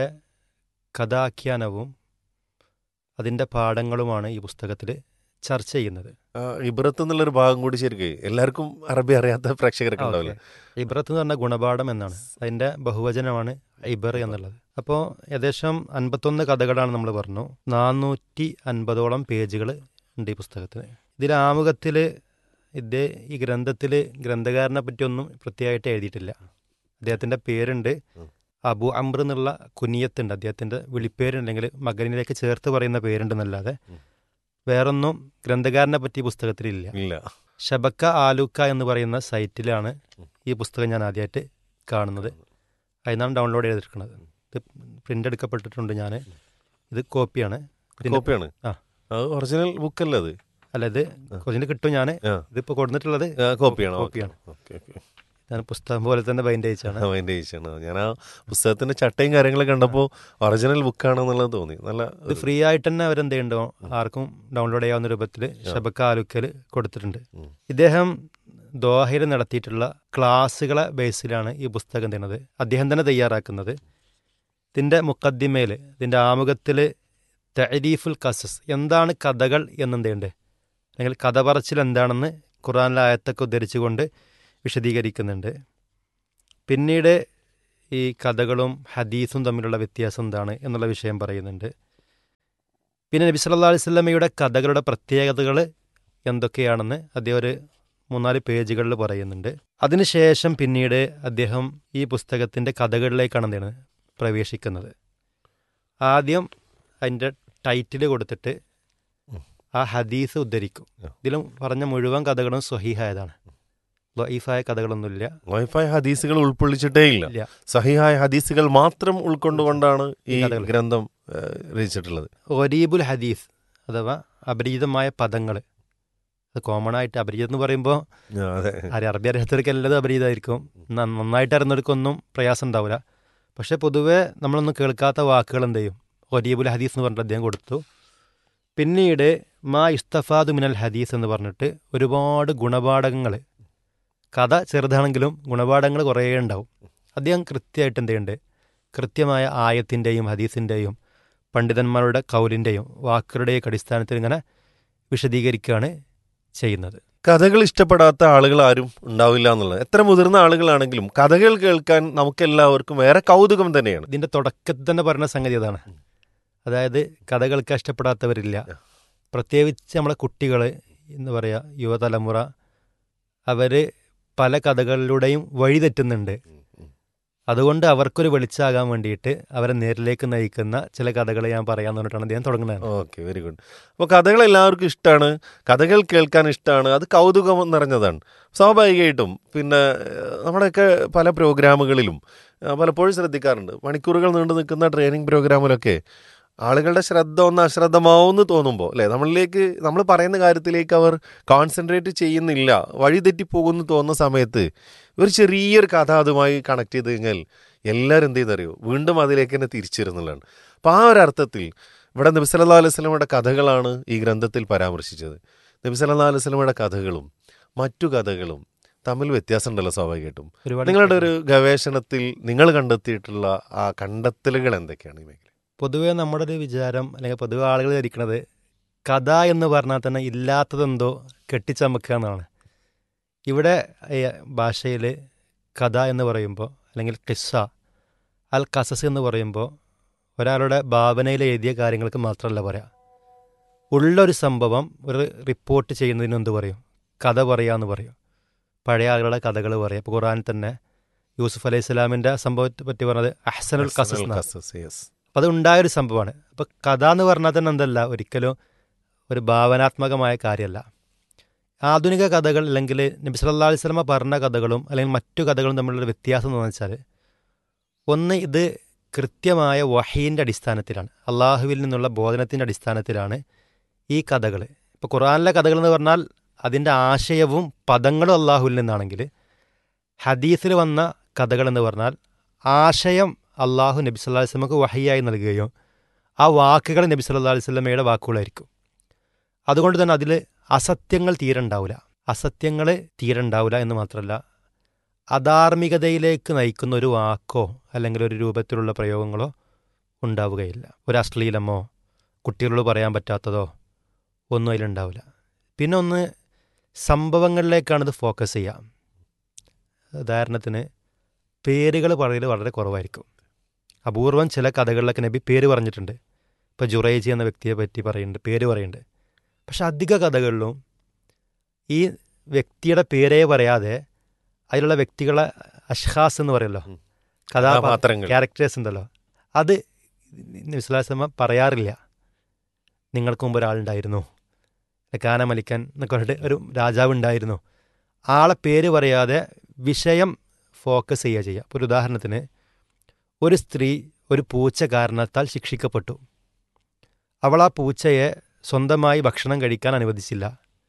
കഥാഖ്യാനവും അതിൻ്റെ പാഠങ്ങളുമാണ് ഈ പുസ്തകത്തിൽ ചർച്ച ചെയ്യുന്നത് ആ, ഇബ്രത്ത് എന്നുള്ളൊരു ഭാഗം കൂടി ശരിക്കും എല്ലാവർക്കും അറബി അറിയാത്ത പ്രേക്ഷകരൊക്കെ ഉണ്ടാവില്ല ഇബ്രത്ത് എന്ന് പറഞ്ഞ ഗുണപാഠം എന്നാണ് അതിൻ്റെ ബഹുവചനമാണ് ഇബർ എന്നുള്ളത് അപ്പോൾ ഏകദേശം അൻപത്തൊന്ന് കഥകളാണ് നമ്മൾ പറഞ്ഞു നാനൂറ്റി അൻപതോളം പേജുകൾ ഉണ്ട് ഈ പുസ്തകത്തിന് ഇതിൽ ആമുഖത്തിൽ ഇത് ഈ ഗ്രന്ഥത്തിൽ ഗ്രന്ഥകാരനെ പറ്റിയൊന്നും പ്രത്യേകമായിട്ട് എഴുതിയിട്ടില്ല അദ്ദേഹത്തിൻ്റെ പേരുണ്ട് അബു അംർ എന്നുള്ള കുനിയത്തുണ്ട് അദ്ദേഹത്തിൻ്റെ വിളിപ്പേരുണ്ടെങ്കിൽ മകനിലേക്ക് ചേർത്ത് പറയുന്ന പേരുണ്ടെന്നല്ലാതെ വേറൊന്നും ഗ്രന്ഥകാരനെ പറ്റി ഈ പുസ്തകത്തിലില്ല ഇല്ല ഷബക്ക ആലുക്ക എന്ന് പറയുന്ന സൈറ്റിലാണ് ഈ പുസ്തകം ഞാൻ ആദ്യമായിട്ട് കാണുന്നത് അതിനാണ് ഡൗൺലോഡ് ചെയ്തെടുക്കുന്നത് ഇത് പ്രിന്റ് എടുക്കപ്പെട്ടിട്ടുണ്ട് ഞാൻ ഇത് കോപ്പിയാണ് ഇതിന്റെ- കോപ്പിയാണ് ആ അത് ഒറിജിനൽ ബുക്കല്ലേ അത് അല്ല ഇത് കൊച്ചിന് കിട്ടും ഞാൻ ആ. ഇതിപ്പോൾ കൊടുത്തിട്ടുള്ളത് ആ, കോപ്പിയാണോ? കോപ്പിയാണ് ഓക്കെ ഓക്കെ ഞാൻ പുസ്തകം പോലെ തന്നെ ബൈൻഡ് അയച്ചാണ് അതിൻ്റെ ഈശാണ് ഞാൻ ആ പുസ്തകത്തിന്റെ ചട്ടയും കാര്യങ്ങളൊക്കെ കണ്ടപ്പോൾ ഒറിജിനൽ ബുക്കാണെന്നുള്ളത് തോന്നി നല്ല ഇത് ഫ്രീ ആയിട്ട് തന്നെ അവരെന്ത് ചെയ്യുന്നുണ്ടോ ആർക്കും ഡൗൺലോഡ് ചെയ്യാവുന്ന രൂപത്തിൽ ഷബക്ക ആലുക്കൽ കൊടുത്തിട്ടുണ്ട് ഇദ്ദേഹം ദോഹയിൽ നടത്തിയിട്ടുള്ള ക്ലാസ്സുകളെ ബേസിലാണ് ഈ പുസ്തകം ചെയ്യുന്നത് അദ്ദേഹം തന്നെ തയ്യാറാക്കുന്നത് ഇതിൻ്റെ മുക്കദ്ദിമയിൽ ഇതിൻ്റെ ആമുഖത്തിൽ തരീഫുൽ കസസ് എന്താണ് കഥകൾ എന്നെന്തുണ്ട് അല്ലെങ്കിൽ കഥ പറച്ചിൽ എന്താണെന്ന് ഖുറാനിലെ ആയത്തൊക്കെ ഉദ്ധരിച്ചുകൊണ്ട് വിശദീകരിക്കുന്നുണ്ട് പിന്നീട് ഈ കഥകളും ഹദീസും തമ്മിലുള്ള വ്യത്യാസം എന്താണ് എന്നുള്ള വിഷയം പറയുന്നുണ്ട് പിന്നെ നബി സല്ലല്ലാഹു അലൈഹി വസല്ലമയുടെ കഥകളുടെ പ്രത്യേകതകൾ എന്തൊക്കെയാണെന്ന് അദ്ദേഹം ഒരു മൂന്നാല് പേജുകളിൽ പറയുന്നുണ്ട് അതിനുശേഷം പിന്നീട് അദ്ദേഹം ഈ പുസ്തകത്തിൻ്റെ കഥകളിലേക്കാണ് എന്താണ് പ്രവേശിക്കുന്നത് ആദ്യം അതിൻ്റെ ടൈറ്റിൽ കൊടുത്തിട്ട് ആ ഹദീസ് ഉദ്ധരിക്കും ഇതിലും പറഞ്ഞ മുഴുവൻ കഥകളും സ്വഹീഹായതാണ് ലൈഫായ കഥകളൊന്നുമില്ല വൈഫൈ ഹദീസുകൾ ഉൾക്കൊള്ളിച്ചിട്ടേ ഇല്ല ഇല്ല. സഹിഹായ ഹദീസുകൾ മാത്രം ഉൾക്കൊണ്ടുകൊണ്ടാണ് ഈ കഥകൾ. ഗ്രന്ഥം ഏ, രചിച്ചിട്ടുള്ളത് ഒരീബുൽ ഹദീസ് അഥവാ അപരിചിതമായ പദങ്ങൾ അത് കോമൺ ആയിട്ട് അപരിചിതം എന്ന് പറയുമ്പോൾ ആ, അതെ. ആരും അറബി അറിയാത്തവർക്ക് എല്ലാതും അപരിചിതമായിരിക്കും ന- നന്നായിട്ട് അറിയുന്നവർക്കൊന്നും പ്രയാസം ഉണ്ടാവില്ല പക്ഷേ പൊതുവേ നമ്മളൊന്നും കേൾക്കാത്ത വാക്കുകൾ എന്ത് ചെയ്യും ഒരീബുൽ ഹദീസ് എന്ന് പറഞ്ഞിട്ട് അദ്ദേഹം കൊടുത്തു പിന്നീട് മാ ഇസ്തഫാദു മിനൽ ഹദീസ് എന്ന് പറഞ്ഞിട്ട് ഒരുപാട് ഗുണപാഠങ്ങൾ കഥ ചെറുതാണെങ്കിലും ഗുണപാഠങ്ങൾ കുറേ ഉണ്ടാവും അദ്ദേഹം കൃത്യമായിട്ട് എന്ത് ചെയ്യുന്നുണ്ട് കൃത്യമായ ആയത്തിൻ്റെയും ഹദീസിൻ്റെയും പണ്ഡിതന്മാരുടെ കൗലിൻ്റെയും വാക്കുകളുടെയൊക്കെ അടിസ്ഥാനത്തിൽ ഇങ്ങനെ വിശദീകരിക്കുകയാണ് ചെയ്യുന്നത് കഥകൾ ഇഷ്ടപ്പെടാത്ത ആളുകൾ ആരും ഉണ്ടാവില്ല എന്നുള്ളത് എത്ര മുതിർന്ന ആളുകളാണെങ്കിലും കഥകൾ കേൾക്കാൻ നമുക്കെല്ലാവർക്കും വേറെ കൗതുകം തന്നെയാണ് ഇതിൻ്റെ തുടക്കത്തിൽ തന്നെ പറഞ്ഞ സംഗതി അതാണ് അതായത് കഥകൾ ഇഷ്ടപ്പെടാത്തവരില്ല പ്രത്യേകിച്ച് നമ്മളെ കുട്ടികൾ എന്ന് പറയുക യുവതലമുറ അവർ പല കഥകളിലൂടെയും വഴിതെറ്റുന്നുണ്ട് അതുകൊണ്ട് അവർക്കൊരു വെളിച്ചാകാൻ വേണ്ടിയിട്ട് അവരെ നേരിലേക്ക് നയിക്കുന്ന ചില കഥകൾ ഞാൻ പറയാന്ന് പറഞ്ഞിട്ടാണ് അദ്ദേഹം തുടങ്ങുന്നത് ഓക്കെ വെരി ഗുഡ് അപ്പോൾ കഥകൾ എല്ലാവർക്കും ഇഷ്ടമാണ് കഥകൾ കേൾക്കാൻ ഇഷ്ടമാണ് അത് കൗതുകം നിറഞ്ഞതാണ് സ്വാഭാവികമായിട്ടും പിന്നെ ഏഹ്, നമ്മുടെയൊക്കെ പല പ്രോഗ്രാമുകളിലും ആ, പലപ്പോഴും ശ്രദ്ധിക്കാറുണ്ട് മണിക്കൂറുകൾ നീണ്ടു നിൽക്കുന്ന ട്രെയിനിങ് പ്രോഗ്രാമിലൊക്കെ ആളുകളുടെ ശ്രദ്ധ ഒന്ന് അശ്രദ്ധമാവുമെന്ന് തോന്നുമ്പോൾ അല്ലേ നമ്മളിലേക്ക് നമ്മൾ പറയുന്ന കാര്യത്തിലേക്ക് അവർ കോൺസെൻട്രേറ്റ് ചെയ്യുന്നില്ല വഴി തെറ്റിപ്പോകുമെന്ന് തോന്നുന്ന സമയത്ത് ഒരു ചെറിയൊരു കഥ അതുമായി കണക്ട് ചെയ്ത് കഴിഞ്ഞാൽ എല്ലാവരും എന്ത് ചെയ്യുന്നറിയോ വീണ്ടും അതിലേക്ക് തന്നെ തിരിച്ചു വരുന്നുള്ളതാണ് അപ്പോൾ ആ ഒരു അർത്ഥത്തിൽ ഇവിടെ നബി സല്ലല്ലാഹു അലൈഹി വസല്ലമയുടെ കഥകളാണ് ഈ ഗ്രന്ഥത്തിൽ പരാമർശിച്ചത് നബി സല്ലല്ലാഹു അലൈഹി വസല്ലമയുടെ കഥകളും മറ്റു കഥകളും തമ്മിൽ വ്യത്യാസമുണ്ടല്ലോ സ്വാഭാവികമായിട്ടും ഒരുപാട് നിങ്ങളുടെ ഒരു ഗവേഷണത്തിൽ നിങ്ങൾ കണ്ടെത്തിയിട്ടുള്ള ആ കണ്ടെത്തലുകൾ എന്തൊക്കെയാണ് ഈ മേഖല പൊതുവേ നമ്മുടെ ഒരു വിചാരം അല്ലെങ്കിൽ പൊതുവെ ആളുകൾ ധരിക്കുന്നത് കഥ എന്ന് പറഞ്ഞാൽ തന്നെ ഇല്ലാത്തതെന്തോ കെട്ടിച്ചമക്കുക എന്നാണ് ഇവിടെ ഭാഷയിൽ കഥ എന്ന് പറയുമ്പോൾ അല്ലെങ്കിൽ കിസ്സ അൽ കസസ് എന്ന് പറയുമ്പോൾ ഒരാളുടെ ഭാവനയിൽ എഴുതിയ കാര്യങ്ങൾക്ക് മാത്രമല്ല പറയാം ഉള്ളൊരു സംഭവം ഒരു റിപ്പോർട്ട് ചെയ്യുന്നതിന് എന്ത് പറയും കഥ പറയാന്ന് പറയും പഴയ ആളുകളുടെ കഥകൾ പറയാം ഇപ്പോൾ ഖുറാനിൽ തന്നെ യൂസുഫ് അലൈഹി സ്വലാമിൻ്റെ സംഭവത്തെ പറ്റി പറഞ്ഞത് അഹ്സനുൽ കസസ് എന്നാണ്. കസസ്, yes. അപ്പോൾ അത് ഉണ്ടായൊരു സംഭവമാണ് അപ്പോൾ കഥ എന്ന് പറഞ്ഞാൽ തന്നെ എന്തല്ല ഒരിക്കലും ഒരു ഭാവനാത്മകമായ കാര്യമല്ല ആധുനിക കഥകൾ അല്ലെങ്കിൽ നബി സല്ലല്ലാഹു അലൈഹി വസല്ലമ പറഞ്ഞ കഥകളും അല്ലെങ്കിൽ മറ്റു കഥകളും തമ്മിലുള്ള വ്യത്യാസം എന്ന് വെച്ചാൽ ഒന്ന് ഇത് കൃത്യമായ വഹീൻ്റെ അടിസ്ഥാനത്തിലാണ് അള്ളാഹുവിൽ നിന്നുള്ള ബോധനത്തിൻ്റെ അടിസ്ഥാനത്തിലാണ് ഈ കഥകൾ ഇപ്പോൾ ഖുറാനിലെ കഥകൾ എന്ന് പറഞ്ഞാൽ അതിൻ്റെ ആശയവും പദങ്ങളും അള്ളാഹുവിൽ നിന്നാണെങ്കിൽ ഹദീസിൽ വന്ന കഥകൾ എന്ന് പറഞ്ഞാൽ ആശയം അള്ളാഹു നബി സല്ലാ അലൈഹി സ്വലമക്ക് വഹിയായി നൽകുകയോ ആ വാക്കുകൾ നബി സല്ലാ അലൈഹി സ്വലമയുടെ വാക്കുകളായിരിക്കും അതുകൊണ്ട് തന്നെ അതിൽ അസത്യങ്ങൾ തീരെ ഉണ്ടാവില്ല അസത്യങ്ങൾ തീരെ ഉണ്ടാവില്ല എന്ന് മാത്രമല്ല അധാർമികതയിലേക്ക് നയിക്കുന്ന ഒരു വാക്കോ അല്ലെങ്കിൽ ഒരു രൂപത്തിലുള്ള പ്രയോഗങ്ങളോ ഉണ്ടാവുകയില്ല ഒരു അശ്ലീലമോ കുട്ടികളോട് പറയാൻ പറ്റാത്തതോ ഒന്നും അതിലുണ്ടാവില്ല പിന്നെ ഒന്ന് സംഭവങ്ങളിലേക്കാണ് ഇത് ഫോക്കസ് ചെയ്യുക ഉദാഹരണത്തിന് പേരുകൾ പറയൽ വളരെ കുറവായിരിക്കും അപൂർവം ചില കഥകളിലൊക്കെ നബി പേര് പറഞ്ഞിട്ടുണ്ട് ഇപ്പോൾ ജുറൈജി എന്ന വ്യക്തിയെ പറ്റി പറയുന്നുണ്ട് പേര് പറയുന്നുണ്ട് പക്ഷെ അധിക കഥകളിലും ഈ വ്യക്തിയുടെ പേരേ പറയാതെ അതിലുള്ള വ്യക്തികളെ അഷ്ഹാസ് എന്ന് പറയുമല്ലോ കഥാപാത്രങ്ങൾ. ക്യാരക്ടേഴ്സ് ഉണ്ടല്ലോ അത് വിശ്വാസമ പറയാറില്ല നിങ്ങൾക്ക് മുമ്പ് ഒരാളുണ്ടായിരുന്നു കാന മലിക്കാൻ എന്നൊക്കെ പറഞ്ഞിട്ട് ഒരു രാജാവ് ഉണ്ടായിരുന്നു ആളെ പേര് പറയാതെ വിഷയം ഫോക്കസ് ചെയ്യുക ചെയ്യുക ഇപ്പോൾ ഒരു ഉദാഹരണത്തിന് ഒരു സ്ത്രീ ഒരു പൂച്ച കാരണത്താൽ ശിക്ഷിക്കപ്പെട്ടു അവൾ ആ പൂച്ചയെ സ്വന്തമായി ഭക്ഷണം കഴിക്കാൻ അനുവദിച്ചില്ല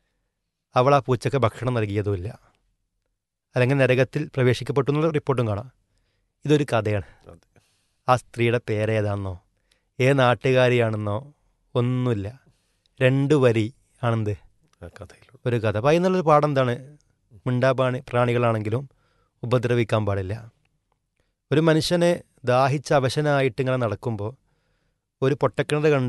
അവൾ ആ പൂച്ചയ്ക്ക് ഭക്ഷണം നൽകിയതുമില്ല അല്ലെങ്കിൽ നരകത്തിൽ പ്രവേശിക്കപ്പെട്ടു എന്നുള്ള റിപ്പോർട്ടും കാണാം ഇതൊരു കഥയാണ് ആ സ്ത്രീയുടെ പേരേതാണെന്നോ ഏത് നാട്ടുകാരിയാണെന്നോ ഒന്നുമില്ല രണ്ട് വരി ആണെന്ത് ആ കഥയിൽ ഒരു കഥ അപ്പോൾ അതിനുള്ളൊരു പാഠം എന്താണ് മിണ്ടാപാണി പ്രാണികളാണെങ്കിലും ഉപദ്രവിക്കാൻ പാടില്ല ഒരു മനുഷ്യനെ ദാഹിച്ച അവശനായിട്ട് ഇങ്ങനെ നടക്കുമ്പോൾ ഒരു പൊട്ടക്കിണർ കണ്ട്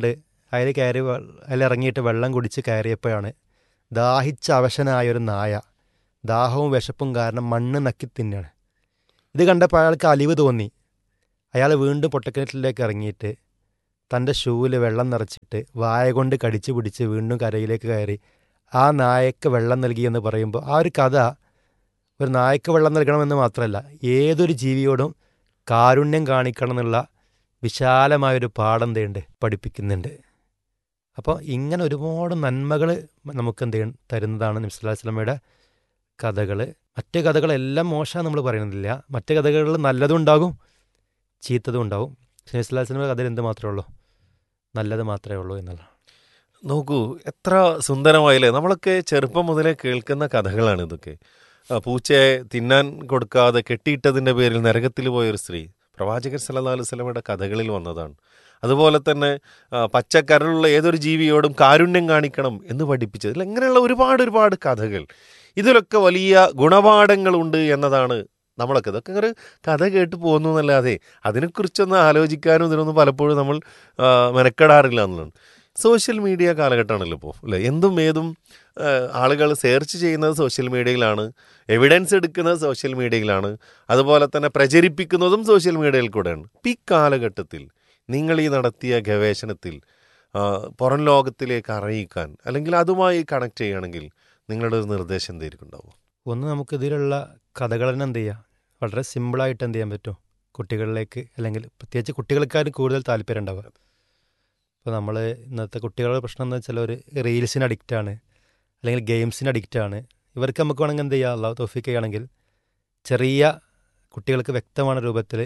അതിൽ കയറി വെ- അതിലിറങ്ങിയിട്ട് വെള്ളം കുടിച്ച് കയറിയപ്പോഴാണ് ദാഹിച്ച അവശനായ ഒരു നായ ദാഹവും വിശപ്പും കാരണം മണ്ണ് നക്കി തിന്നാണ് ഇത് കണ്ടപ്പോൾ അയാൾക്ക് അലിവ് തോന്നി അയാൾ വീണ്ടും പൊട്ടക്കിണറ്റിലേക്ക് ഇറങ്ങിയിട്ട് തൻ്റെ ഷൂവിൽ വെള്ളം നിറച്ചിട്ട് വായ കൊണ്ട് കടിച്ചു പിടിച്ച് വീണ്ടും കരയിലേക്ക് കയറി ആ നായക്ക് വെള്ളം നൽകിയെന്ന് പറയുമ്പോൾ ആ ഒരു കഥ ഒരു നായക്ക് വെള്ളം നൽകണമെന്ന് മാത്രമല്ല ഏതൊരു ജീവിയോടും കാരുണ്യം കാണിക്കണം എന്നുള്ള വിശാലമായൊരു പാഠം എന്തുണ്ട് പഠിപ്പിക്കുന്നുണ്ട് അപ്പോൾ ഇങ്ങനെ ഒരുപാട് നന്മകൾ നമുക്ക് എന്ത് ചെയ്യണം തരുന്നതാണ് നബ്സുല്ലാസ്ലമയുടെ കഥകൾ മറ്റ് കഥകളെല്ലാം മോശമാണ് നമ്മൾ പറയുന്നില്ല മറ്റ് കഥകളിൽ നല്ലതും ഉണ്ടാകും ചീത്തതും ഉണ്ടാവും നബ്സുല്ലാസ്ലമയുടെ കഥയിൽ എന്ത് മാത്രമേ ഉള്ളൂ നല്ലത് മാത്രമേ ഉള്ളൂ എന്നുള്ളതാണ് നോക്കൂ എത്ര സുന്ദരമായില്ലേ നമ്മളൊക്കെ ചെറുപ്പം മുതലേ കേൾക്കുന്ന കഥകളാണ് ഇതൊക്കെ ആ, പൂച്ചയെ തിന്നാൻ കൊടുക്കാതെ കെട്ടിയിട്ടതിൻ്റെ പേരിൽ നരകത്തിൽ പോയൊരു സ്ത്രീ പ്രവാചകൻ സല്ലല്ലാഹു അലൈഹി വസല്ലമയുടെ കഥകളിൽ വന്നതാണ് അതുപോലെ തന്നെ ആ, പച്ചക്കരലുള്ള ഏതൊരു ജീവിയോടും കാരുണ്യം കാണിക്കണം എന്ന് പഠിപ്പിച്ചത് ഇതിൽ ഇങ്ങനെയുള്ള ഒരുപാട് ഒരുപാട് കഥകൾ ഇതിലൊക്കെ വലിയ ഗുണപാഠങ്ങളുണ്ട് എന്നതാണ് നമ്മളൊക്കെ ഇതൊക്കെ ഒരു കഥ കേട്ട് പോകുന്നു എന്നല്ലാതെ അതിനെക്കുറിച്ചൊന്ന് ആലോചിക്കാനും ഇതിനൊന്നും പലപ്പോഴും നമ്മൾ ആ, മെനക്കെടാറില്ല എന്നുള്ളതാണ് സോഷ്യൽ മീഡിയ കാലഘട്ടമാണല്ലോ ഇപ്പോൾ അല്ലേ എന്തും ഏതും ആ, ആളുകൾ സെർച്ച് ചെയ്യുന്നത് സോഷ്യൽ മീഡിയയിലാണ് എവിഡൻസ് എടുക്കുന്നത് സോഷ്യൽ മീഡിയയിലാണ് അതുപോലെ തന്നെ പ്രചരിപ്പിക്കുന്നതും സോഷ്യൽ മീഡിയയിൽ കൂടെയാണ് ഇപ്പം ഈ കാലഘട്ടത്തിൽ നിങ്ങൾ ഈ നടത്തിയ ഗവേഷണത്തിൽ ആ, പുറം ലോകത്തിലേക്ക് അറിയിക്കാൻ അല്ലെങ്കിൽ അതുമായി കണക്ട് ചെയ്യുകയാണെങ്കിൽ നിങ്ങളുടെ ഒരു നിർദ്ദേശം എന്തായിരിക്കും ഉണ്ടാവും ഒന്ന് നമുക്ക് ഇതിലുള്ള കഥകൾ തന്നെ എന്ത് ചെയ്യാം വളരെ സിമ്പിളായിട്ട് എന്ത് ചെയ്യാൻ പറ്റും കുട്ടികളിലേക്ക് അല്ലെങ്കിൽ പ്രത്യേകിച്ച് കുട്ടികൾക്കാരും കൂടുതൽ താല്പര്യം ഉണ്ടാവുക ഇപ്പോൾ നമ്മൾ ഇന്നത്തെ കുട്ടികളുടെ പ്രശ്നം എന്ന് വെച്ചാൽ ഒരു റീൽസിന് അഡിക്റ്റാണ് അല്ലെങ്കിൽ ഗെയിംസിന് അഡിക്റ്റാണ് ഇവർക്ക് നമുക്ക് വേണമെങ്കിൽ എന്ത് ചെയ്യാം അള്ളാഹു തോഫിക്ക് ചെയ്യുകയാണെങ്കിൽ ചെറിയ കുട്ടികൾക്ക് വ്യക്തமான രൂപത്തിൽ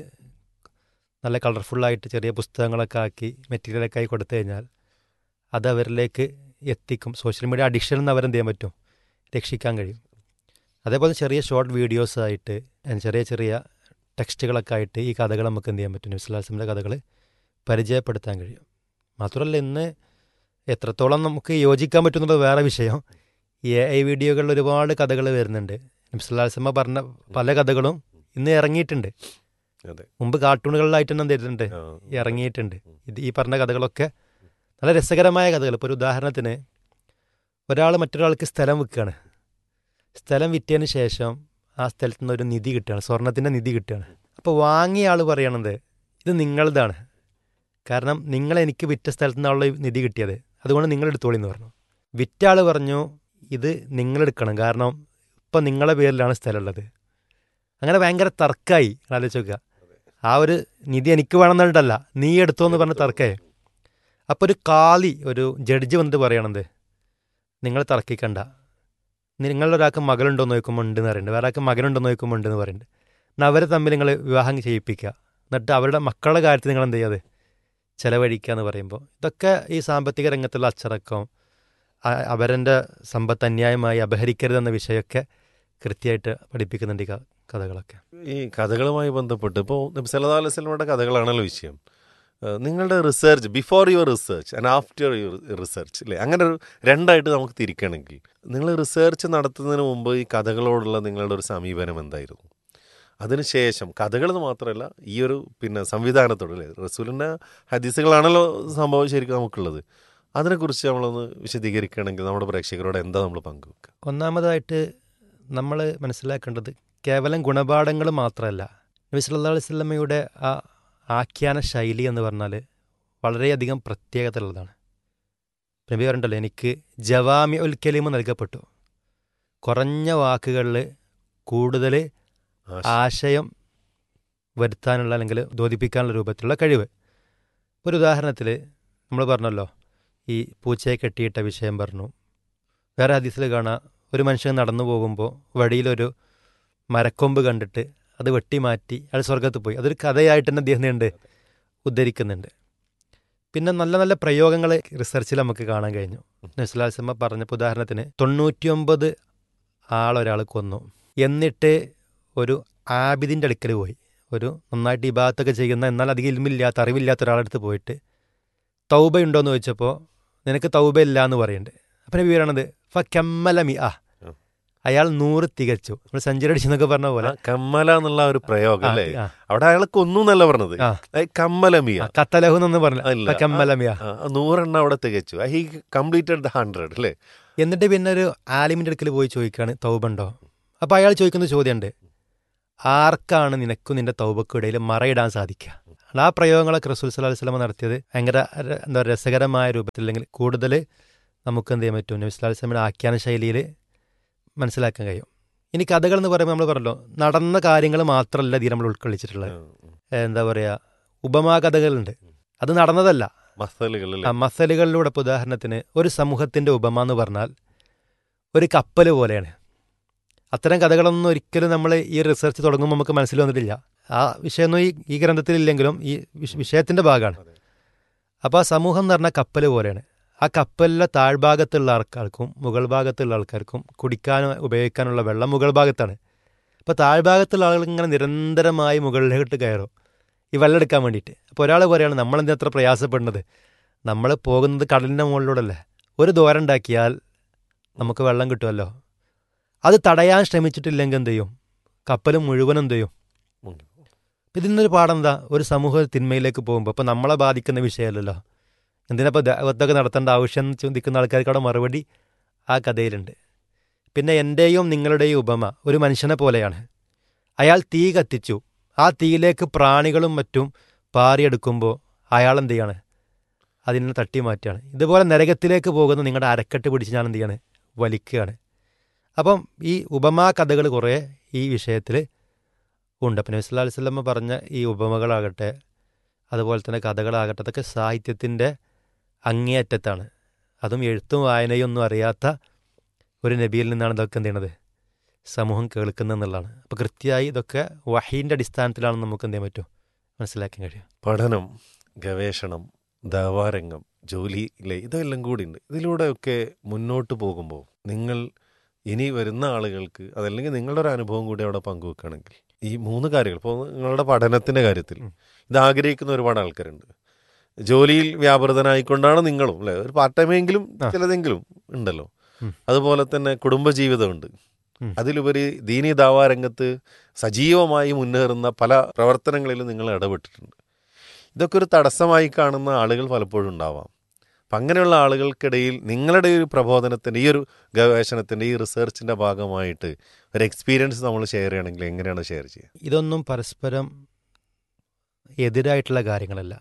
നല്ല കളർഫുള്ളായിട്ട് ചെറിയ പുസ്തകങ്ങളൊക്കെ ആക്കി മെറ്റീരിയലൊക്കെ ആയി കൊടുത്തു കഴിഞ്ഞാൽ അത് അവരിലേക്ക് എത്തിക്കും സോഷ്യൽ മീഡിയ അഡിക്ഷനിൽ നിന്ന് അവരെന്ത് ചെയ്യാൻ പറ്റും രക്ഷിക്കാൻ കഴിയും അതേപോലെ ചെറിയ ഷോർട്ട് വീഡിയോസ് ആയിട്ട് and ചെറിയ ചെറിയ ടെക്സ്റ്റുകളൊക്കെ ആയിട്ട് ഈ കഥകൾ നമുക്ക് എന്ത് ചെയ്യാൻ പറ്റും നബ്സുല്ലാസിൻ്റെ കഥകൾ പരിചയപ്പെടുത്താൻ കഴിയും മാത്രമല്ല ഇന്ന് എത്രത്തോളം നമുക്ക് യോജിക്കാൻ പറ്റുന്നത് വേറെ വിഷയം എ ഐ വീഡിയോകളിൽ ഒരുപാട് കഥകൾ വരുന്നുണ്ട് നബ്സുല്ലാസ്മ പറഞ്ഞ പല കഥകളും ഇന്ന് ഇറങ്ങിയിട്ടുണ്ട് അതെ മുമ്പ് കാർട്ടൂണുകളിലായിട്ട് തന്നെ എന്ത് ചെയ്തിട്ടുണ്ട് ഇറങ്ങിയിട്ടുണ്ട് ഇത് ഈ പറഞ്ഞ കഥകളൊക്കെ നല്ല രസകരമായ കഥകൾ ഇപ്പോൾ ഒരു ഉദാഹരണത്തിന് ഒരാൾ മറ്റൊരാൾക്ക് സ്ഥലം വിൽക്കുകയാണ് സ്ഥലം വിറ്റതിന് ശേഷം ആ സ്ഥലത്ത് നിന്ന് ഒരു നിധി കിട്ടുകയാണ് സ്വർണത്തിൻ്റെ നിധി കിട്ടുകയാണ് അപ്പോൾ വാങ്ങിയ ആൾ പറയണത് ഇത് നിങ്ങളതാണ് കാരണം നിങ്ങൾ എനിക്ക് വിറ്റ സ്ഥലത്ത് നിന്നുള്ള ഈ നിധി കിട്ടിയത് അതുകൊണ്ട് നിങ്ങൾ എടുത്തോളി എന്ന് പറഞ്ഞു വിറ്റ ആൾ പറഞ്ഞു ഇത് നിങ്ങളെടുക്കണം കാരണം ഇപ്പം നിങ്ങളെ പേരിലാണ് സ്ഥലമുള്ളത് അങ്ങനെ ഭയങ്കര തർക്കമായി ആലോചിച്ച് നോക്കുക ആ ഒരു നിധി എനിക്ക് വേണമെന്നുണ്ടല്ല നീ എടുത്തോ എന്ന് പറഞ്ഞ് തർക്കമായി അപ്പോൾ ഒരു കാളി ഒരു ജഡ്ജി വന്നിട്ട് പറയണത് നിങ്ങൾ തർക്കിക്കണ്ട നിങ്ങളുടെ ഒരാൾക്ക് മകളുണ്ടോ എന്ന് നോക്കുമ്പോൾ ഉണ്ടെന്ന് പറയുന്നുണ്ട് വേറെ ആൾക്ക് മകനുണ്ടോ എന്ന് നോക്കുമ്പോൾ ഉണ്ടെന്ന് പറയുന്നുണ്ട് എന്നാൽ അവരെ തമ്മിൽ നിങ്ങൾ വിവാഹം ചെയ്യിപ്പിക്കുക എന്നിട്ട് അവരുടെ മക്കളുടെ കാര്യത്തിൽ നിങ്ങൾ എന്ത് ചെയ്യാതെ ചെലവഴിക്കുക എന്ന് പറയുമ്പോൾ ഇതൊക്കെ ഈ സാമ്പത്തിക രംഗത്തുള്ള അച്ചടക്കം ആ- അവരെൻ്റെ സമ്പത്ത് അന്യായമായി അപഹരിക്കരുതെന്ന വിഷയമൊക്കെ കൃത്യമായിട്ട് പഠിപ്പിക്കുന്നുണ്ട് ഈ ക- കഥകളൊക്കെ ഈ കഥകളുമായി ബന്ധപ്പെട്ട് ഇപ്പോൾ നബ്സല്ലാ അലൈഹി സ്വലമയുടെ കഥകളാണല്ലോ വിഷയം ഏഹ് നിങ്ങളുടെ research before your research and after your research അല്ലേ അങ്ങനെ ഒരു രണ്ടായിട്ട് നമുക്ക് തിരിക്കണമെങ്കിൽ നിങ്ങൾ റിസർച്ച് നടത്തുന്നതിന് മുമ്പ് ഈ കഥകളോടുള്ള നിങ്ങളുടെ ഒരു സമീപനം എന്തായിരുന്നു അതിനുശേഷം കഥകൾ എന്ന് മാത്രമല്ല ഈ ഒരു പിന്നെ സംവിധാനത്തോട് അല്ലേ റസൂലിൻ്റെ ഹദീസുകളാണല്ലോ സംഭവം ശരിക്കും നമുക്കുള്ളത് അതിനെക്കുറിച്ച് നമ്മളൊന്ന് വിശദീകരിക്കുകയാണെങ്കിൽ നമ്മുടെ പ്രേക്ഷകരോട് എന്താ നമ്മൾ പങ്കുവെക്കുക ഒന്നാമതായിട്ട് നമ്മൾ മനസ്സിലാക്കേണ്ടത് കേവലം ഗുണപാഠങ്ങൾ മാത്രമല്ല നബി സല്ലല്ലാഹു അലൈഹി വസല്ലമയുടെ ആ ആഖ്യാന ശൈലി എന്ന് പറഞ്ഞാൽ വളരെയധികം പ്രത്യേകത ഉള്ളതാണ് നബി പറഞ്ഞിട്ടല്ലോ എനിക്ക് ജവാമി ഉൽ കലീമ് നൽകപ്പെട്ടു കുറഞ്ഞ വാക്കുകളിൽ കൂടുതൽ ആശയം വരുത്താനുള്ള അല്ലെങ്കിൽ ദ്യോതിപ്പിക്കാനുള്ള രൂപത്തിലുള്ള കഴിവ് ഒരു ഉദാഹരണത്തിൽ നമ്മൾ പറഞ്ഞല്ലോ ഈ പൂച്ചയെ കെട്ടിയിട്ട വിഷയം പറഞ്ഞു വേറെ ഹദീസിൽ കാണാം ഒരു മനുഷ്യൻ നടന്നു പോകുമ്പോൾ വഴിയിലൊരു മരക്കൊമ്പ് കണ്ടിട്ട് അത് വെട്ടിമാറ്റി അയാൾ സ്വർഗത്ത് പോയി അതൊരു കഥയായിട്ട് തന്നെ അദ്ദേഹം ഉണ്ട് ഉദ്ധരിക്കുന്നുണ്ട് പിന്നെ നല്ല നല്ല പ്രയോഗങ്ങൾ റിസർച്ചിൽ നമുക്ക് കാണാൻ കഴിഞ്ഞു നസ്ലാസമ്മ പറഞ്ഞപ്പോൾ ഉദാഹരണത്തിന് തൊണ്ണൂറ്റിയൊമ്പത് ആളൊരാൾ കൊന്നു എന്നിട്ട് ഒരു ആബിദിൻ്റെ അടുക്കൽ പോയി ഒരു നന്നായിട്ട് ഈ ഭാഗത്തൊക്കെ ചെയ്യുന്ന എന്നാൽ അധികം ഇൽമില്ലാത്ത അറിവില്ലാത്ത ഒരാളടുത്ത് പോയിട്ട് തൗബയുണ്ടോ എന്ന് ചോദിച്ചപ്പോൾ നിനക്ക് തൗബ ഇല്ല എന്ന് പറയുന്നുണ്ട് അപ്പം നബി പറയണത് ഫ കമ്മല മി ആ അയാൾ നൂറ് തികച്ചു നമ്മൾ സെഞ്ചുറി അടിച്ചെന്നൊക്കെ പറഞ്ഞ പോലെ കമ്മല എന്നുള്ള ഒരു പ്രയോഗം അല്ലേ ആ. അവിടെ അയാൾക്ക് ഒന്നും എന്നല്ല പറഞ്ഞത് ആ. ഏ, കമ്മലമിയ കത്തലഹു എന്നൊന്നും അല്ല. പറഞ്ഞില്ല കമ്മലമിയ ആ, നൂറെണ്ണം അവിടെ തികച്ചു ഹി കംപ്ലീറ്റഡ് ദ ഹൺഡ്രഡ് അല്ലേ എന്നിട്ട് പിന്നെ ഒരു ആലിമിന്റെ അടുക്കൽ പോയി ചോദിക്കാണ് തൗബുണ്ടോ അപ്പൊ അയാൾ ചോദിക്കുന്ന ചോദ്യമുണ്ട് ആർക്കാണ് നിനക്കും നിന്റെ തൗബക്കും ഇടയിൽ മറയിടാൻ സാധിക്കുക ആ പ്രയോഗങ്ങളൊക്കെ റസൂൽ സല്ലാ വസ്ലമ നടത്തിയത് ഭയങ്കര ര- എന്താ പറയുക രസകരമായ രൂപത്തിൽ അല്ലെങ്കിൽ കൂടുതൽ നമുക്ക് എന്ത് ചെയ്യാൻ പറ്റും നബി സ്വലാഹു വസ്ലമിന്റെ ആഖ്യാന ശൈലിയിൽ മനസ്സിലാക്കാൻ കഴിയും ഇനി കഥകൾ എന്ന് പറയുമ്പോൾ നമ്മൾ പറഞ്ഞല്ലോ നടന്ന കാര്യങ്ങൾ മാത്രമല്ല ഇതിൽ നമ്മൾ ഉൾക്കൊള്ളിച്ചിട്ടുള്ളത് എന്താ പറയുക ഉപമാ കഥകളുണ്ട് അത് നടന്നതല്ല മസലുകൾ ആ മസലുകളിലൂടെ ഇപ്പോൾ ഉദാഹരണത്തിന് ഒരു സമൂഹത്തിന്റെ ഉപമ എന്ന് പറഞ്ഞാൽ ഒരു കപ്പൽ പോലെയാണ് അത്തരം കഥകളൊന്നും ഒരിക്കലും നമ്മൾ ഈ റിസർച്ച് തുടങ്ങുമ്പോൾ നമുക്ക് മനസ്സിൽ വന്നിട്ടില്ല ആ വിഷയമൊന്നും ഈ ഈ ഗ്രന്ഥത്തിലില്ലെങ്കിലും ഈ വിഷ- വിഷയത്തിന്റെ ഭാഗമാണ് അപ്പോൾ ആ സമൂഹം എന്ന് പറഞ്ഞാൽ കപ്പൽ പോലെയാണ് ആ കപ്പലിലെ താഴ്ഭാഗത്തുള്ള ആൾക്കാർക്കും മുകൾ ഭാഗത്തുള്ള ആൾക്കാർക്കും കുടിക്കാനും ഉപയോഗിക്കാനുള്ള വെള്ളം മുകൾ ഭാഗത്താണ് അപ്പോൾ താഴ്ഭാഗത്തുള്ള ആളുകൾ ഇങ്ങനെ നിരന്തരമായി മുകളിലോട്ട് കയറും ഈ വെള്ളം എടുക്കാൻ വേണ്ടിയിട്ട് അപ്പോൾ ഒരാൾ പറയാണ് നമ്മൾ എന്തിനാ അത്ര പ്രയാസപ്പെടുന്നത് നമ്മൾ പോകുന്നത് കടലിൻ്റെ മുകളിലൂടെ അല്ലേ ഒരു ദൂരം ഉണ്ടാക്കിയാൽ നമുക്ക് വെള്ളം കിട്ടുമല്ലോ അത് തടയാൻ ശ്രമിച്ചിട്ടില്ലെങ്കിൽ എന്ത് ചെയ്യും കപ്പൽ മുഴുവൻ എന്ത് ചെയ്യും ഇതിൽ നിന്നൊരു പാഠം എന്താ ഒരു സമൂഹ തിന്മയിലേക്ക് പോകുമ്പോൾ ഇപ്പോൾ നമ്മളെ ബാധിക്കുന്ന വിഷയമല്ലല്ലോ എന്തിനപ്പോൾ ദൈവത്തൊക്കെ നടത്തേണ്ട ആവശ്യം എന്ന് ചിന്തിക്കുന്ന ആൾക്കാർക്ക് അവിടെ മറുപടി ആ കഥയിലുണ്ട് പിന്നെ എൻ്റെയും നിങ്ങളുടെയും ഉപമ ഒരു മനുഷ്യനെ പോലെയാണ് അയാൾ തീ കത്തിച്ചു ആ തീയിലേക്ക് പ്രാണികളും മറ്റും പാറിയെടുക്കുമ്പോൾ അയാൾ എന്ത് ചെയ്യാണ് അതിനെ തട്ടി മാറ്റുകയാണ് ഇതുപോലെ നരകത്തിലേക്ക് പോകുന്ന നിങ്ങളുടെ അരക്കെട്ട് പിടിച്ച് ഞാൻ എന്ത് ചെയ്യാണ് വലിക്കുകയാണ് അപ്പം ഈ ഉപമാ കഥകൾ കുറേ ഈ വിഷയത്തിൽ ഉണ്ട് അപ്പം നബി സല്ലല്ലാഹു അലൈഹി വസല്ലമ പറഞ്ഞ ഈ ഉപമകളാകട്ടെ അതുപോലെ തന്നെ കഥകളാകട്ടെ അതൊക്കെ സാഹിത്യത്തിൻ്റെ അങ്ങേയറ്റത്താണ് അതും എഴുത്തും വായനയും ഒന്നും അറിയാത്ത ഒരു നബിയിൽ നിന്നാണ് ഇതൊക്കെ എന്ത് ചെയ്യണത് സമൂഹം കേൾക്കുന്നതെന്നുള്ളതാണ് അപ്പോൾ കൃത്യമായി ഇതൊക്കെ വഹീൻ്റെ അടിസ്ഥാനത്തിലാണെന്ന് നമുക്ക് എന്ത് ചെയ്യാൻ പറ്റും മനസ്സിലാക്കാൻ കഴിയും പഠനം ഗവേഷണം ദാവാരംഗം ജോലി ഇല്ലേ ഇതെല്ലാം കൂടി ഉണ്ട് ഇതിലൂടെയൊക്കെ മുന്നോട്ട് പോകുമ്പോൾ നിങ്ങൾ ഇനി വരുന്ന ആളുകൾക്ക് അതല്ലെങ്കിൽ നിങ്ങളുടെ ഒരു അനുഭവം കൂടി അവിടെ പങ്കുവെക്കുകയാണെങ്കിൽ ഈ മൂന്ന് കാര്യങ്ങൾ ഇപ്പോൾ നിങ്ങളുടെ പഠനത്തിൻ്റെ കാര്യത്തിൽ ഇത് ആഗ്രഹിക്കുന്ന ഒരുപാട് ആൾക്കാരുണ്ട് ജോലിയിൽ വ്യാപൃതനായിക്കൊണ്ടാണ് നിങ്ങളും അല്ലേ ഒരു പാർട്ട് ടൈമെങ്കിലും ചിലതെങ്കിലും ഉണ്ടല്ലോ അതുപോലെ തന്നെ കുടുംബജീവിതമുണ്ട് അതിലുപരി ദീനി ദാവാ രംഗത്ത് സജീവമായി മുന്നേറുന്ന പല പ്രവർത്തനങ്ങളിലും നിങ്ങൾ ഇടപെട്ടിട്ടുണ്ട് ഇതൊക്കെ ഒരു തടസ്സമായി കാണുന്ന ആളുകൾ പലപ്പോഴും ഉണ്ടാവാം അപ്പം അങ്ങനെയുള്ള ആളുകൾക്കിടയിൽ നിങ്ങളുടെ ഒരു പ്രബോധനത്തിൻ്റെ ഈ ഒരു ഗവേഷണത്തിൻ്റെ ഈ റിസർച്ചിൻ്റെ ഭാഗമായിട്ട് ഒരു എക്സ്പീരിയൻസ് നമ്മൾ ഷെയർ ചെയ്യണമെങ്കിൽ എങ്ങനെയാണ് ഷെയർ ചെയ്യുക ഇതൊന്നും പരസ്പരം എതിരായിട്ടുള്ള കാര്യങ്ങളല്ല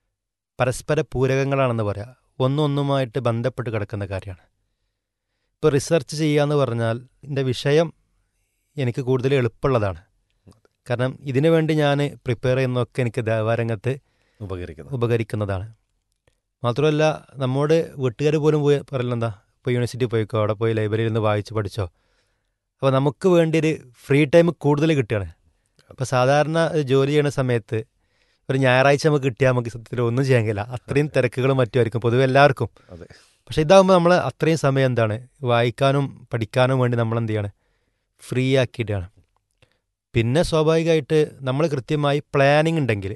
പരസ്പര പൂരകങ്ങളാണെന്ന് പറയാം ഒന്നൊന്നുമായിട്ട് ബന്ധപ്പെട്ട് കിടക്കുന്ന കാര്യമാണ് ഇപ്പോൾ റിസർച്ച് ചെയ്യുക എന്ന് പറഞ്ഞാൽ എൻ്റെ വിഷയം എനിക്ക് കൂടുതൽ എളുപ്പമുള്ളതാണ് കാരണം ഇതിനു വേണ്ടി ഞാൻ പ്രിപ്പയർ ചെയ്യുന്നതൊക്കെ എനിക്ക് ദേവാരംഗത്ത് ഉപകരിക്കുന്നത് ഉപകരിക്കുന്നതാണ് മാത്രമല്ല നമ്മോട് വീട്ടുകാർ പോലും പോയി പറയലെന്താ ഇപ്പോൾ യൂണിവേഴ്സിറ്റി പോയിക്കോ അവിടെ പോയി ലൈബ്രറിയിൽ നിന്ന് വായിച്ച് പഠിച്ചോ അപ്പോൾ നമുക്ക് വേണ്ടി ഒരു ഫ്രീ ടൈം കൂടുതൽ കിട്ടുകയാണ് അപ്പോൾ സാധാരണ ഒരു ജോലി ചെയ്യുന്ന സമയത്ത് ഒരു ഞായറാഴ്ച നമുക്ക് കിട്ടിയാൽ നമുക്ക് സത്യത്തിൽ ഒന്നും ചെയ്യാൻ കഴിയില്ല അത്രയും തിരക്കുകളും മറ്റുമായിരിക്കും പൊതുവെ എല്ലാവർക്കും അതെ പക്ഷേ ഇതാകുമ്പോൾ നമ്മൾ അത്രയും സമയം എന്താണ് വായിക്കാനും പഠിക്കാനും വേണ്ടി നമ്മൾ എന്ത് ചെയ്യാണ് ഫ്രീ ആക്കിയിട്ടാണ് പിന്നെ സ്വാഭാവികമായിട്ട് നമ്മൾ കൃത്യമായി പ്ലാനിങ് ഉണ്ടെങ്കിൽ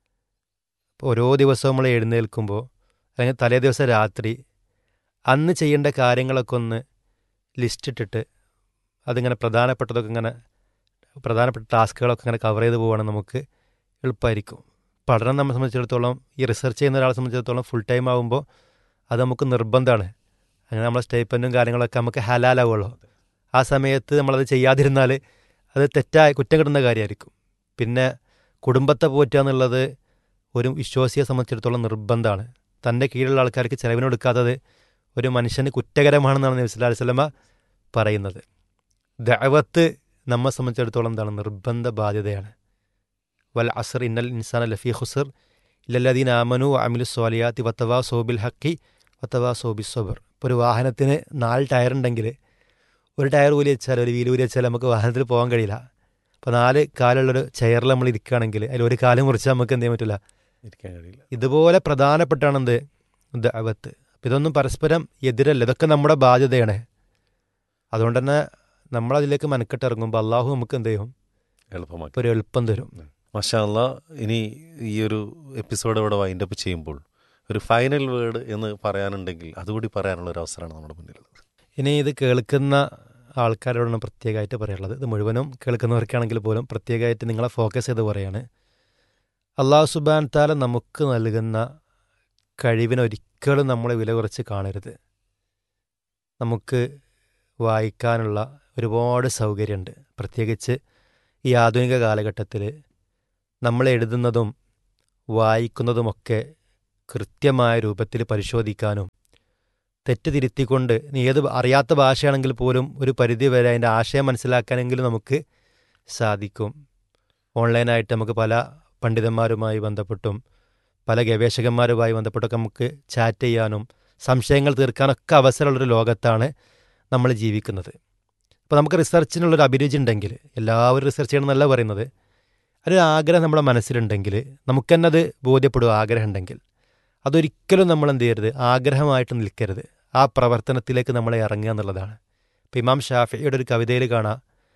ഇപ്പോൾ ഓരോ ദിവസവും നമ്മൾ എഴുന്നേൽക്കുമ്പോൾ അല്ലെങ്കിൽ തലേ ദിവസം രാത്രി അന്ന് ചെയ്യേണ്ട കാര്യങ്ങളൊക്കെ ഒന്ന് ലിസ്റ്റ് ഇട്ടിട്ട് അതിങ്ങനെ പ്രധാനപ്പെട്ടതൊക്കെ ഇങ്ങനെ പ്രധാനപ്പെട്ട ടാസ്കുകളൊക്കെ ഇങ്ങനെ കവർ ചെയ്ത് പോവുകയാണെങ്കിൽ നമുക്ക് എളുപ്പമായിരിക്കും പഠനം നമ്മെ സംബന്ധിച്ചിടത്തോളം ഈ റിസർച്ച് ചെയ്യുന്ന ഒരാളെ സംബന്ധിച്ചിടത്തോളം ഫുൾ ടൈം ആകുമ്പോൾ അത് നമുക്ക് നിർബന്ധമാണ് അങ്ങനെ നമ്മളെ സ്റ്റേപ്പൻറ്റും കാര്യങ്ങളൊക്കെ നമുക്ക് ഹലാലാവുള്ളൂ ആ സമയത്ത് നമ്മളത് ചെയ്യാതിരുന്നാൽ അത് തെറ്റായ കുറ്റം കിട്ടുന്ന കാര്യമായിരിക്കും പിന്നെ കുടുംബത്തെ പോറ്റുക എന്നുള്ളത് ഒരു വിശ്വാസിയെ സംബന്ധിച്ചിടത്തോളം നിർബന്ധമാണ് തൻ്റെ കീഴിലുള്ള ആൾക്കാർക്ക് ചിലവിനെടുക്കാത്തത് ഒരു മനുഷ്യന് കുറ്റകരമാണെന്നാണ് നബി സല്ലല്ലാഹു അലൈഹി വസല്ലമ പറയുന്നത് ദഅവത്ത് നമ്മെ സംബന്ധിച്ചിടത്തോളം എന്താണ് നിർബന്ധ ബാധ്യതയാണ് വൽ അസർ ഇന്നൽ ഇൻസാന ലഫി ഹുസർ ഇല്ലല്ലദീൻ ആമനു അമിലു സ്വാലിയാത്തി വത്തവാ സോബിൽ ഹക്കി വത്തവാ സോബി സബർ ഇപ്പോൾ ഒരു വാഹനത്തിന് നാല് ടയർ ഉണ്ടെങ്കിൽ ഒരു ടയർ ഊരി വെച്ചാൽ ഒരു വീല് ഊരി വെച്ചാൽ നമുക്ക് വാഹനത്തിൽ പോകാൻ കഴിയില്ല അപ്പോൾ നാല് കാലുള്ളൊരു ചെയറിൽ നമ്മൾ ഇരിക്കുകയാണെങ്കിൽ അതിൽ ഒരു കാലം മുറിച്ചാൽ നമുക്ക് എന്ത് ചെയ്യാൻ പറ്റില്ല ഇരിക്കാൻ കഴിയില്ല ഇതുപോലെ പ്രധാനപ്പെട്ടാണ് എന്ത് ദഅവത്ത് അപ്പം ഇതൊന്നും പരസ്പരം എതിരല്ല ഇതൊക്കെ നമ്മുടെ ബാധ്യതയാണ് അതുകൊണ്ട് തന്നെ നമ്മളതിലേക്ക് മനക്കെട്ടിറങ്ങുമ്പോൾ അള്ളാഹു നമുക്ക് എന്ത് ചെയ്യും എളുപ്പമാക്കി ഒരു എളുപ്പം തരും മഷാല്ല ഇനി ഈ ഒരു എപ്പിസോഡ് ഇവിടെ വൈൻഡപ്പ് ചെയ്യുമ്പോൾ ഒരു ഫൈനൽ വേർഡ് എന്ന് പറയാനുണ്ടെങ്കിൽ അതുകൂടി പറയാനുള്ള ഒരു അവസരമാണ് നമ്മുടെ മുന്നിലുള്ളത് ഇനി ഇത് കേൾക്കുന്ന ആൾക്കാരോടാണ് പ്രത്യേകമായിട്ട് പറയാനുള്ളത് ഇത് മുഴുവനും കേൾക്കുന്നവർക്കാണെങ്കിൽ പോലും പ്രത്യേകമായിട്ട് നിങ്ങളെ ഫോക്കസ് ചെയ്ത് പറയാണ് അള്ളാഹു സുബാൻ താല നമുക്ക് നൽകുന്ന കഴിവിനൊരിക്കലും നമ്മളെ വില കുറച്ച് കാണരുത് നമുക്ക് വായിക്കാനുള്ള ഒരുപാട് സൗകര്യമുണ്ട് പ്രത്യേകിച്ച് ഈ ആധുനിക കാലഘട്ടത്തിൽ നമ്മൾ എഴുതുന്നതും വായിക്കുന്നതുമൊക്കെ കൃത്യമായ രൂപത്തിൽ പരിശോധിക്കാനും തെറ്റ് തിരുത്തിക്കൊണ്ട് നീ ഏത് അറിയാത്ത ഭാഷയാണെങ്കിൽ പോലും ഒരു പരിധി വരെ അതിൻ്റെ ആശയം മനസ്സിലാക്കാനെങ്കിലും നമുക്ക് സാധിക്കും ഓൺലൈനായിട്ട് നമുക്ക് പല പണ്ഡിതന്മാരുമായി ബന്ധപ്പെട്ടും പല ഗവേഷകന്മാരുമായി ബന്ധപ്പെട്ടൊക്കെ നമുക്ക് ചാറ്റ് ചെയ്യാനും സംശയങ്ങൾ തീർക്കാനൊക്കെ അവസരമുള്ളൊരു ലോകത്താണ് നമ്മൾ ജീവിക്കുന്നത് അപ്പോൾ നമുക്ക് റിസർച്ചിനുള്ളൊരു അഭിരുചി ഉണ്ടെങ്കിൽ എല്ലാവരും റിസർച്ച് ചെയ്യണമെന്നല്ല പറയുന്നത് ഒരു ആഗ്രഹം നമ്മുടെ മനസ്സിലുണ്ടെങ്കിൽ നമുക്ക് തന്നെ അത് ബോധ്യപ്പെടും ആഗ്രഹം ഉണ്ടെങ്കിൽ അതൊരിക്കലും നമ്മൾ എന്ത് ചെയ്യരുത് ആഗ്രഹമായിട്ട് നിൽക്കരുത് ആ പ്രവർത്തനത്തിലേക്ക് നമ്മളെ ഇറങ്ങുക എന്നുള്ളതാണ് ഇപ്പം ഇമാം ഷാഫിയുടെ ഒരു കവിതയിൽ കാണാം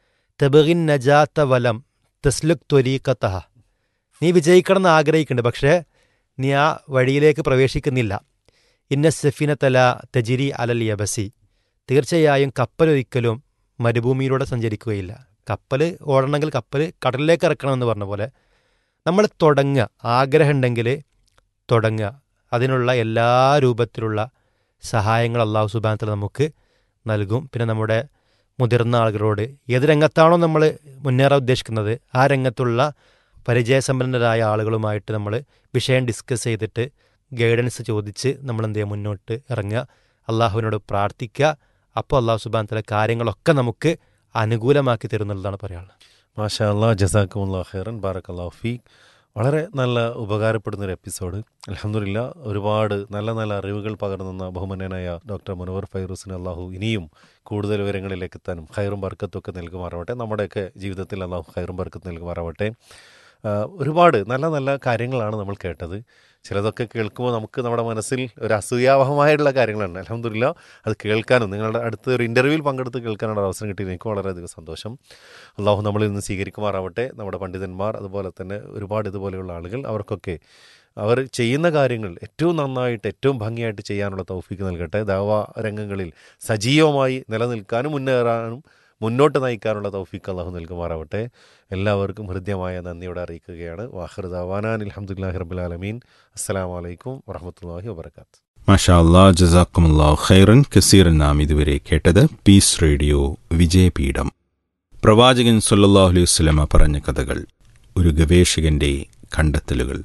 തെബിൻ നജാത്ത വലം തസ്ലുക് ത്വരീക്കത്തഹ നീ വിജയിക്കണം എന്ന് ആഗ്രഹിക്കുന്നുണ്ട് പക്ഷേ നീ ആ വഴിയിലേക്ക് പ്രവേശിക്കുന്നില്ല ഇന്ന സെഫിന തല തെജിരി അലൽ യബസി തീർച്ചയായും കപ്പലൊരിക്കലും മരുഭൂമിയിലൂടെ സഞ്ചരിക്കുകയില്ല കപ്പൽ ഓടണമെങ്കിൽ കപ്പൽ കടലിലേക്ക് ഇറക്കണമെന്ന് പറഞ്ഞ പോലെ നമ്മൾ തുടങ്ങുക ആഗ്രഹം ഉണ്ടെങ്കിൽ തുടങ്ങുക അതിനുള്ള എല്ലാ രൂപത്തിലുള്ള സഹായങ്ങൾ അള്ളാഹു സുബാനത്തിൽ നമുക്ക് നൽകും പിന്നെ നമ്മുടെ മുതിർന്ന ആളുകളോട് ഏത് രംഗത്താണോ നമ്മൾ മുന്നേറാൻ ഉദ്ദേശിക്കുന്നത് ആ രംഗത്തുള്ള പരിചയസമ്പന്നരായ ആളുകളുമായിട്ട് നമ്മൾ വിഷയം ഡിസ്കസ് ചെയ്തിട്ട് ഗൈഡൻസ് ചോദിച്ച് നമ്മൾ എന്ത് ചെയ്യുക മുന്നോട്ട് ഇറങ്ങുക അള്ളാഹുവിനോട് പ്രാർത്ഥിക്കുക അപ്പോൾ അള്ളാഹു സുബാനത്തിലെ കാര്യങ്ങളൊക്കെ നമുക്ക് അനുകൂലമാക്കി തരുന്നുള്ളതാണ് പറയാനുള്ളത് മാഷാ അല്ലാ ജസാക്കുമുല്ലാ ഖൈറൻ ബാറക് അള്ളാഹു ഫീഖ് വളരെ നല്ല ഉപകാരപ്പെടുന്ന ഒരു എപ്പിസോഡ് അലഹമില്ല ഒരുപാട് നല്ല നല്ല അറിവുകൾ പകർന്നുന്ന ബഹുമാന്യനായ ഡോക്ടർ മുനവർ ഫൈറൂസിന് അള്ളാഹു ഇനിയും കൂടുതൽ വിവരങ്ങളിലേക്ക് എത്താനും ഖൈറും ബർക്കത്തും ഒക്കെ നൽകുമാറാവട്ടെ നമ്മുടെയൊക്കെ ജീവിതത്തിൽ അള്ളാഹു ഖൈറും ബർക്കത്ത് നൽകുമാറാവട്ടെ ആ, ഒരുപാട് നല്ല നല്ല കാര്യങ്ങളാണ് നമ്മൾ കേട്ടത് ചിലതൊക്കെ കേൾക്കുമ്പോൾ നമുക്ക് നമ്മുടെ മനസ്സിൽ ഒരു അസൂയാവഹമായിട്ടുള്ള കാര്യങ്ങളാണ് അലഹമില്ല അത് കേൾക്കാനും നിങ്ങളുടെ അടുത്ത് ഒരു ഇൻ്റർവ്യൂവിൽ പങ്കെടുത്ത് കേൾക്കാനുള്ള അവസരം കിട്ടിയത് എനിക്ക് വളരെയധികം സന്തോഷം അള്ളാഹു നമ്മളിൽ നിന്ന് സ്വീകരിക്കുമാറാവട്ടെ നമ്മുടെ പണ്ഡിതന്മാർ അതുപോലെ തന്നെ ഒരുപാട് ഇതുപോലെയുള്ള ആളുകൾ അവർക്കൊക്കെ അവർ ചെയ്യുന്ന കാര്യങ്ങൾ ഏറ്റവും നന്നായിട്ട് ഏറ്റവും ഭംഗിയായിട്ട് ചെയ്യാനുള്ള തൗഫീക്ക് നൽകട്ടെ ദാവ രംഗങ്ങളിൽ സജീവമായി നിലനിൽക്കാനും മുന്നേറാനും മുന്നോട്ട് നയിക്കാനുള്ള തൗഫീക്ക് അള്ളാഹു നൽകുമാറാവട്ടെ എല്ലാവർക്കും ഹൃദ്യമായ നന്ദിയോടെ അറിയിക്കുകയാണ് വാഹൃദ വാനാൻ അലഹമുല്ലാഹി റബുലാലമീൻ അസ്സാം വലൈക്കും വറഹമത്തല്ലാഹി വാബർക്കാത്ത് മാഷാ അല്ലാ ജസാക്കുമുല്ലാ ഖൈറൻ കസീറൻ നാം ഇതുവരെ കേട്ടത് പീസ് റേഡിയോ വിജയപീഠം പ്രവാചകൻ സല്ലല്ലാഹു അലൈഹി വസല്ലമ പറഞ്ഞ കഥകൾ ഒരു ഗവേഷകന്റെ കണ്ടെത്തലുകൾ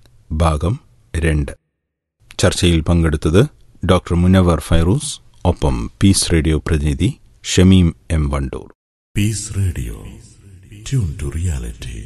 ഭാഗം രണ്ട് ചർച്ചയിൽ പങ്കെടുത്തത് ഡോക്ടർ മുനവർ ഫൈറൂസ് ഒപ്പം പീസ് റേഡിയോ പ്രതിനിധി Shameem M Wandoor Peace Radio. Tune to reality.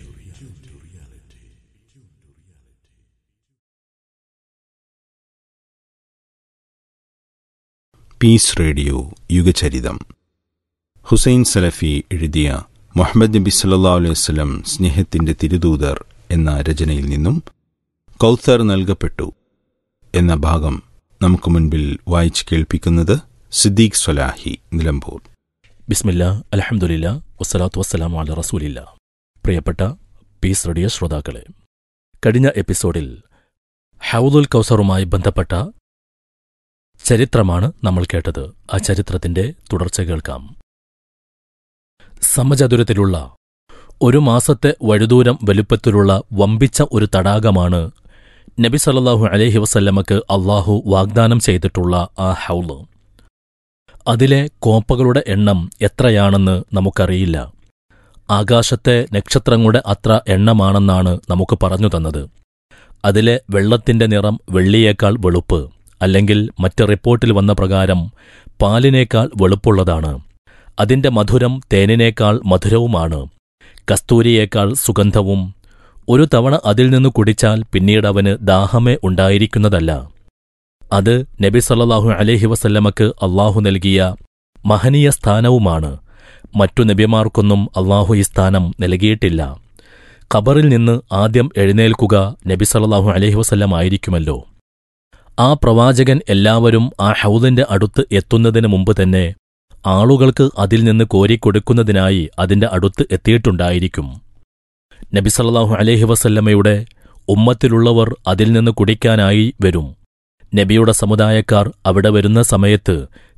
Peace radio യുഗചരിതം ഹുസൈൻ സലഫി എഴുതിയ മുഹമ്മദ് നബി സല്ലാ അലൈഹി വസല്ലം സ്നേഹത്തിന്റെ തിരുദൂതർ എന്ന രചനയിൽ നിന്നും കൗത്തർ നൽകപ്പെട്ടു എന്ന ഭാഗം നമുക്ക് മുൻപിൽ വായിച്ചു കേൾപ്പിക്കുന്നത് സിദ്ദീഖ് സ്വലാഹി നിലമ്പൂർ ബിസ്മില്ല അലഹമുല്ല വസ്സലാത്തു വസ്സലാം അല റസൂലില്ല പ്രിയപ്പെട്ട പീസ് റേഡിയോ ശ്രോതാക്കളെ കഴിഞ്ഞ എപ്പിസോഡിൽ ഹൗദുൽ കൗസറുമായി ബന്ധപ്പെട്ട ചരിത്രമാണ് നമ്മൾ കേട്ടത് ആ ചരിത്രത്തിന്റെ തുടർച്ച കേൾക്കാം സമചതുരത്തിലുള്ള ഒരു മാസത്തെ വഴുദൂരം വലുപ്പത്തിലുള്ള വമ്പിച്ച ഒരു തടാകമാണ് നബി സല്ലല്ലാഹു അലൈഹി വസല്ലമക്ക് അള്ളാഹു വാഗ്ദാനം ചെയ്തിട്ടുള്ള ആ ഹൗള് അതിലെ കോപ്പകളുടെ എണ്ണം എത്രയാണെന്ന് നമുക്കറിയില്ല ആകാശത്തെ നക്ഷത്രങ്ങളുടെ അത്ര എണ്ണമാണെന്നാണ് നമുക്ക് പറഞ്ഞു തന്നത് അതിലെ വെള്ളത്തിന്റെ നിറം വെള്ളിയേക്കാൾ വെളുപ്പ് അല്ലെങ്കിൽ മറ്റ് റിപ്പോർട്ടിൽ വന്ന പ്രകാരം പാലിനേക്കാൾ വെളുപ്പുള്ളതാണ് അതിന്റെ മധുരം തേനിനേക്കാൾ മധുരവുമാണ് കസ്തൂരിയേക്കാൾ സുഗന്ധവും ഒരു തവണ അതിൽ നിന്ന് കുടിച്ചാൽ പിന്നീടവന് ദാഹമേ ഉണ്ടായിരിക്കുന്നതല്ല അത് നബി സല്ലല്ലാഹു അലൈഹി വസല്ലമക്ക് അള്ളാഹു നൽകിയ മഹനീയ സ്ഥാനവുമാണ് മറ്റു നബിമാർക്കൊന്നും അള്ളാഹു ഈ സ്ഥാനം നൽകിയിട്ടില്ല ഖബറിൽ നിന്ന് ആദ്യം എഴുന്നേൽക്കുക നബി സല്ലല്ലാഹു അലൈഹി വസല്ലം ആയിരിക്കുമല്ലോ ആ പ്രവാചകൻ എല്ലാവരും ആ ഹൗദിന്റെ അടുത്ത് എത്തുന്നതിന് മുമ്പ് തന്നെ ആളുകൾക്ക് അതിൽ നിന്ന് കോരിക്കൊടുക്കുന്നതിനായി അതിന്റെ അടുത്ത് എത്തിയിട്ടുണ്ടായിരിക്കും നബി സല്ലല്ലാഹു അലൈഹി വസല്ലമയുടെ ഉമ്മത്തിലുള്ളവർ അതിൽ നിന്ന് കുടിക്കാനായി വരും നബിയുടെ സമുദായക്കാർ അവിടെ വരുന്ന സമയത്ത്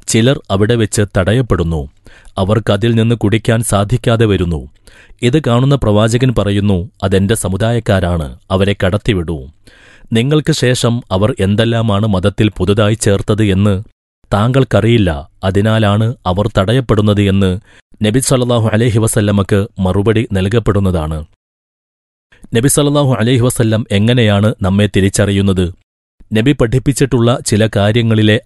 ചിലർ അവിടെ വെച്ച് തടയപ്പെടുന്നു അവർക്കതിൽ നിന്ന് കുടിക്കാൻ സാധിക്കാതെ വരുന്നു ഇത് കാണുന്ന പ്രവാചകൻ പറയുന്നു അതെന്റെ സമുദായക്കാരാണ് അവരെ കടത്തിവിടൂ നിങ്ങൾക്ക് ശേഷം അവർ എന്തെല്ലാമാണ് മതത്തിൽ പുതുതായി ചേർത്തത് എന്ന് താങ്കൾക്കറിയില്ല അതിനാലാണ് അവർ തടയപ്പെടുന്നത് എന്ന് നബി സല്ലല്ലാഹു അലൈഹി വസല്ലമക്ക് മറുപടി നൽകപ്പെടുന്നതാണ് നബി സല്ലല്ലാഹു അലൈഹി വസല്ലം എങ്ങനെയാണ് നമ്മെ തിരിച്ചറിയുന്നത് നബി പഠിപ്പിച്ചിട്ടുള്ള ചില കാര്യങ്ങളിലെ